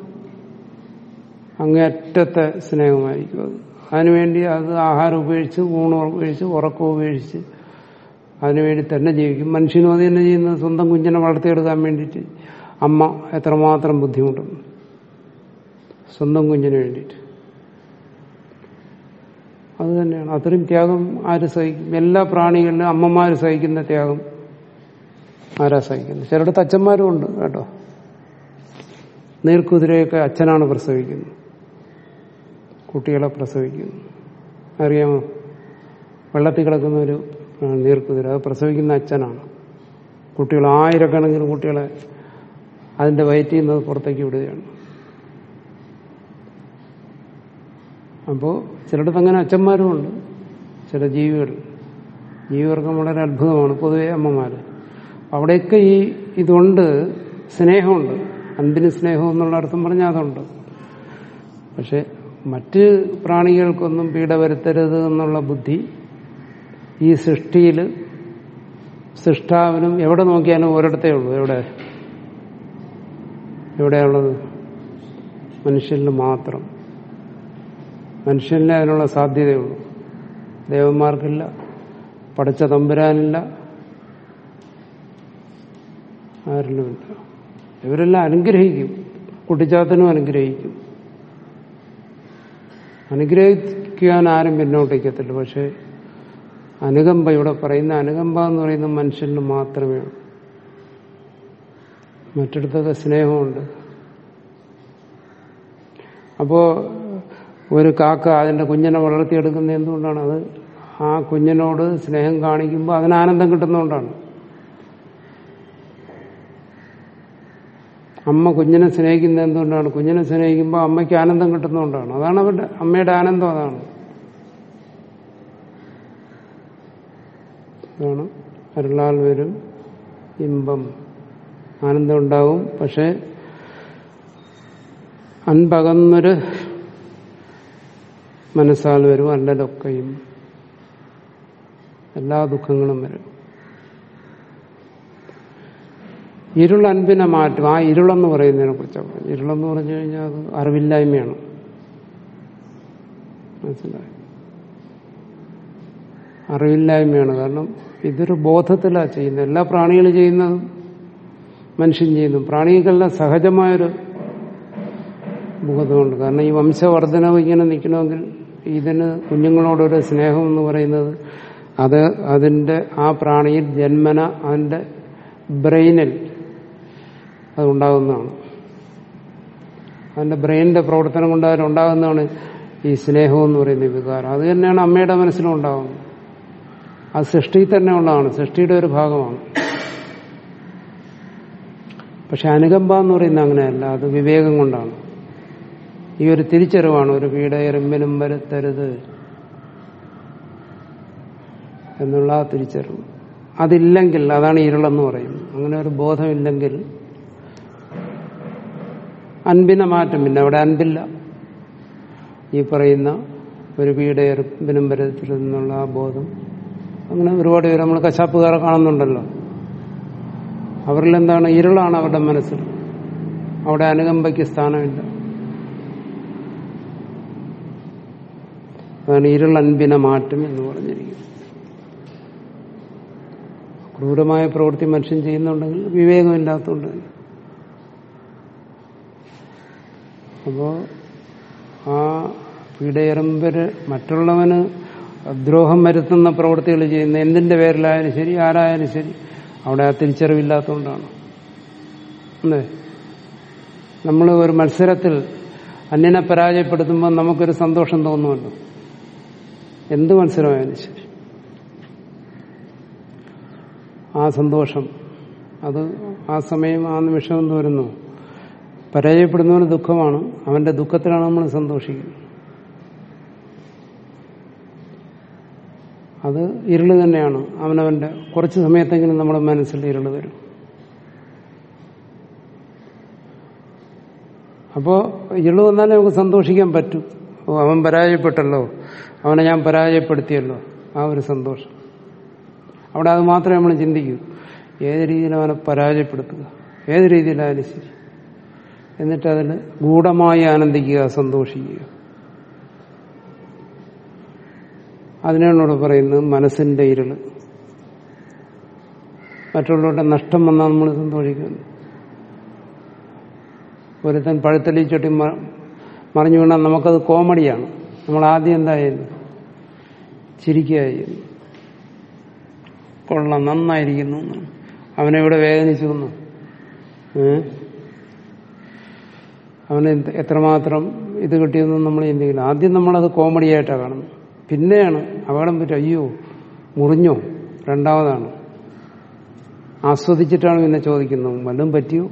അങ്ങേറ്റത്തെ സ്നേഹമായിരിക്കും അത് അതിനുവേണ്ടി അത് ആഹാരം ഉപേക്ഷിച്ച് ഊണ് ഉപേക്ഷിച്ച് ഉറക്കം ഉപേക്ഷിച്ച് അതിനുവേണ്ടി തന്നെ ജീവിക്കും മനുഷ്യനും അത് തന്നെ ചെയ്യുന്നത് സ്വന്തം കുഞ്ഞിനെ വളർത്തിയെടുക്കാൻ വേണ്ടിയിട്ട് അമ്മ എത്രമാത്രം ബുദ്ധിമുട്ടുന്നു സ്വന്തം കുഞ്ഞിന് വേണ്ടിയിട്ട് അത് തന്നെയാണ് അത്രയും ത്യാഗം ആര് സഹിക്കും എല്ലാ പ്രാണികളിലും അമ്മമാർ സഹിക്കുന്ന ത്യാഗം ആരാ സഹിക്കുന്നത് ചിലയിടത്ത് അച്ഛന്മാരും ഉണ്ട് കേട്ടോ നീർക്കുതിരയൊക്കെ അച്ഛനാണ് പ്രസവിക്കുന്നത് കുട്ടികളെ പ്രസവിക്കുന്നു അറിയാമോ വെള്ളത്തിൽ കിടക്കുന്ന ഒരു നീർക്കുതിര അത് പ്രസവിക്കുന്ന അച്ഛനാണ് കുട്ടികൾ ആയിരക്കണക്കിന് കുട്ടികളെ അതിന്റെ വയറ്റിൽ നിന്ന് പുറത്തേക്ക് വിടുകയാണ് അപ്പോൾ ചിലയിടത്ത് അങ്ങനെ അച്ഛന്മാരും ഉണ്ട് ചില ജീവികൾ ജീവികൾക്കും വളരെ അത്ഭുതമാണ് പൊതുവെ അമ്മമാർ അവിടെയൊക്കെ ഈ ഇതുണ്ട് സ്നേഹമുണ്ട് അന്തിന് സ്നേഹം എന്നുള്ള അർത്ഥം പറഞ്ഞാൽ അതുണ്ട് പക്ഷെ മറ്റ് പ്രാണികൾക്കൊന്നും പീഡ വരുത്തരുത് എന്നുള്ള ബുദ്ധി ഈ സൃഷ്ടിയിൽ സൃഷ്ടാവിനും എവിടെ നോക്കിയാലും ഒരിടത്തേ ഉള്ളൂ എവിടെ എവിടെയുള്ളത് മനുഷ്യനിൽ മാത്രം മനുഷ്യനിലെ അതിനുള്ള സാധ്യതയുള്ളൂ ദേവന്മാർക്കില്ല പഠിച്ച തമ്പുരാനില്ല ആരിലുമില്ല ഇവരെല്ലാം അനുഗ്രഹിക്കും കുട്ടിച്ചാത്തനും അനുഗ്രഹിക്കും അനുഗ്രഹിക്കാൻ ആരും പിന്നോട്ടേക്കത്തില്ല പക്ഷെ അനുകമ്പ ഇവിടെ പറയുന്ന അനുകമ്പ എന്ന് പറയുന്ന മനുഷ്യന് മാത്രമേ ഉള്ളൂ മറ്റിടത്തൊക്കെ സ്നേഹമുണ്ട് അപ്പോ ഒരു കാക്ക അതിന്റെ കുഞ്ഞിനെ വളർത്തിയെടുക്കുന്ന എന്തുകൊണ്ടാണ് അത് ആ കുഞ്ഞിനോട് സ്നേഹം കാണിക്കുമ്പോൾ അതിന് ആനന്ദം കിട്ടുന്നതുകൊണ്ടാണ് അമ്മ കുഞ്ഞിനെ സ്നേഹിക്കുന്നത് എന്തുകൊണ്ടാണ് കുഞ്ഞിനെ സ്നേഹിക്കുമ്പോൾ അമ്മയ്ക്ക് ആനന്ദം കിട്ടുന്നതുകൊണ്ടാണ് അതാണ് അവരുടെ അമ്മയുടെ ആനന്ദം അതാണ് അതാണ് അരുളാൽ വരും ഇമ്പം ആനന്ദം ഉണ്ടാവും പക്ഷെ അൻപകന്നൊരു മനസ്സാൽ വരും അല്ലലൊക്കെയും എല്ലാ ദുഃഖങ്ങളും വരും ഇരുൾ അൻപിനെ മാറ്റും ആ ഇരുളെന്ന് പറയുന്നതിനെ കുറിച്ചാണ് പറഞ്ഞത് ഇരുളെന്ന് പറഞ്ഞു കഴിഞ്ഞാൽ അത് അറിവില്ലായ്മയാണ് മനസ്സിലായി അറിവില്ലായ്മയാണ് കാരണം ഇതൊരു ബോധത്തിലാണ് ചെയ്യുന്നത് എല്ലാ പ്രാണികളും ചെയ്യുന്നതും മനുഷ്യൻ ചെയ്യുന്നു പ്രാണികൾക്കെല്ലാം സഹജമായൊരു ബോധമുണ്ട് കാരണം ഈ വംശവർദ്ധനവ് ഇങ്ങനെ നിൽക്കണമെങ്കിൽ ഇതിന് കുഞ്ഞുങ്ങളോടൊരു സ്നേഹം എന്ന് പറയുന്നത് അത് അതിന്റെ ആ പ്രാണിയിൽ ജന്മന അതിന്റെ ബ്രെയിനിൽ അതുണ്ടാകുന്നതാണ് അതിന്റെ ബ്രെയിനിന്റെ പ്രവർത്തനം കൊണ്ട് അതിലുണ്ടാകുന്നതാണ് ഈ സ്നേഹം എന്ന് പറയുന്ന വികാരം അത് തന്നെയാണ് അമ്മയുടെ മനസ്സിലും ഉണ്ടാകുന്നത് അത് സൃഷ്ടിയിൽ തന്നെ ഉള്ളതാണ് സൃഷ്ടിയുടെ ഒരു ഭാഗമാണ് പക്ഷെ അനുകമ്പ എന്ന് പറയുന്നത് അങ്ങനെയല്ല അത് വിവേകം കൊണ്ടാണ് ഈ ഒരു തിരിച്ചറിവാണ് ഒരു വീട് എറുമ്പിനും വരുത്തരുത് എന്നുള്ള ആ തിരിച്ചറിവ് അതില്ലെങ്കിൽ അതാണ് ഇരുളെന്ന് പറയുന്നത് അങ്ങനെ ഒരു ബോധമില്ലെങ്കിൽ അൻപിനെ മാറ്റം പിന്നെ അവിടെ അൻപില്ല ഈ പറയുന്ന ഒരു വീട് എറുമ്പിനും വരുത്തരുതെന്നുള്ള ആ ബോധം അങ്ങനെ ഒരുപാട് പേര് നമ്മൾ കശാപ്പുകാരെ കാണുന്നുണ്ടല്ലോ അവരിൽ എന്താണ് ഇരുളാണ് അവരുടെ മനസ്സിൽ അവിടെ അനുകമ്പയ്ക്ക് സ്ഥാനമില്ല അതാണ് ഇരുൾ അൻപിനെ മാറ്റം എന്ന് പറഞ്ഞിരിക്കുന്നത് ക്രൂരമായ പ്രവൃത്തി മനുഷ്യൻ ചെയ്യുന്നുണ്ടെങ്കിൽ വിവേകമില്ലാത്തതുകൊണ്ട് തന്നെ അപ്പോ ആ പീഡയറമ്പര് മറ്റുള്ളവന് ദ്രോഹം വരുത്തുന്ന പ്രവൃത്തികൾ ചെയ്യുന്ന എന്തിന്റെ പേരിലായാലും ശരി ആരായാലും ശരി അവിടെ ആ തിരിച്ചറിവില്ലാത്തതുകൊണ്ടാണ് അല്ലേ നമ്മൾ ഒരു മത്സരത്തിൽ അന്യനെ പരാജയപ്പെടുത്തുമ്പോൾ നമുക്കൊരു സന്തോഷം തോന്നുമല്ലോ എന്ത് മത്സരമായാലും ശരി ആ സന്തോഷം അത് ആ സമയം ആ നിമിഷം എന്ത് വരുന്നു പരാജയപ്പെടുന്നവന് ദുഃഖമാണ് അവന്റെ ദുഃഖത്തിലാണ് നമ്മൾ സന്തോഷിക്കുന്നത് അത് ഇരുള് തന്നെയാണ് അവനവന്റെ കുറച്ച് സമയത്തെങ്കിലും നമ്മുടെ മനസ്സിൽ ഇരുള് വരും അപ്പോ ഇരുള് വന്നാലേ നമുക്ക് സന്തോഷിക്കാൻ പറ്റും ഓ അവൻ പരാജയപ്പെട്ടല്ലോ അവനെ ഞാൻ പരാജയപ്പെടുത്തിയല്ലോ ആ ഒരു സന്തോഷം അവിടെ അത് മാത്രമേ നമ്മൾ ചിന്തിക്കൂ ഏത് രീതിയിൽ അവനെ പരാജയപ്പെടുത്തുക ഏത് രീതിയിലായാലും ശരി എന്നിട്ട് അതിൽ ഗൂഢമായി ആനന്ദിക്കുക സന്തോഷിക്കുക അതിനാണ് പറയുന്നത് മനസ്സിന്റെ ഇരുള് മറ്റുള്ളവരുടെ നഷ്ടം വന്നാൽ നമ്മൾ സന്തോഷിക്കുന്നു ഒരുത്തൻ പഴുത്തലി ചൊട്ടി മറിഞ്ഞു വീണാൽ നമുക്കത് കോമഡിയാണ് നമ്മൾ ആദ്യം എന്തായാലും ചിരിക്കുകയായിരുന്നു കൊള്ളാം നന്നായിരിക്കുന്നു അവനെ ഇവിടെ വേദനിച്ചു വന്നു അവന് എത്രമാത്രം ഇത് കിട്ടിയെന്ന് നമ്മൾ ചിന്തിക്കില്ല ആദ്യം നമ്മളത് കോമഡിയായിട്ടാണ് കാണുന്നത് പിന്നെയാണ് അപകടം പറ്റും അയ്യോ മുറിഞ്ഞോ രണ്ടാമതാണ് ആസ്വദിച്ചിട്ടാണ് പിന്നെ ചോദിക്കുന്നത് വല്ലതും പറ്റിയോ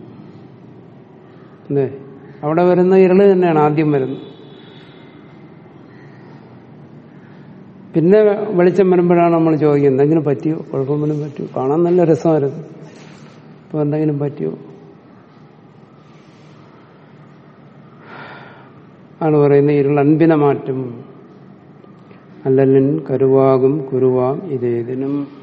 അല്ലേ അവിടെ വരുന്ന ഇരള് തന്നെയാണ് ആദ്യം വരുന്നത് പിന്നെ വെളിച്ചം വരുമ്പോഴാണ് നമ്മൾ ചോദിക്കുന്നത് എന്തെങ്കിലും പറ്റിയോ കുഴപ്പമൊന്നും പറ്റിയോ കാണാൻ നല്ല രസമായിരുന്നു ഇപ്പൊ എന്തെങ്കിലും പറ്റിയോ ആണ് പറയുന്നത് ഇരുൾ അൻപിനെ മാറ്റും അല്ലലിൻ കരുവാകും കുരുവാം ഇതേതിനും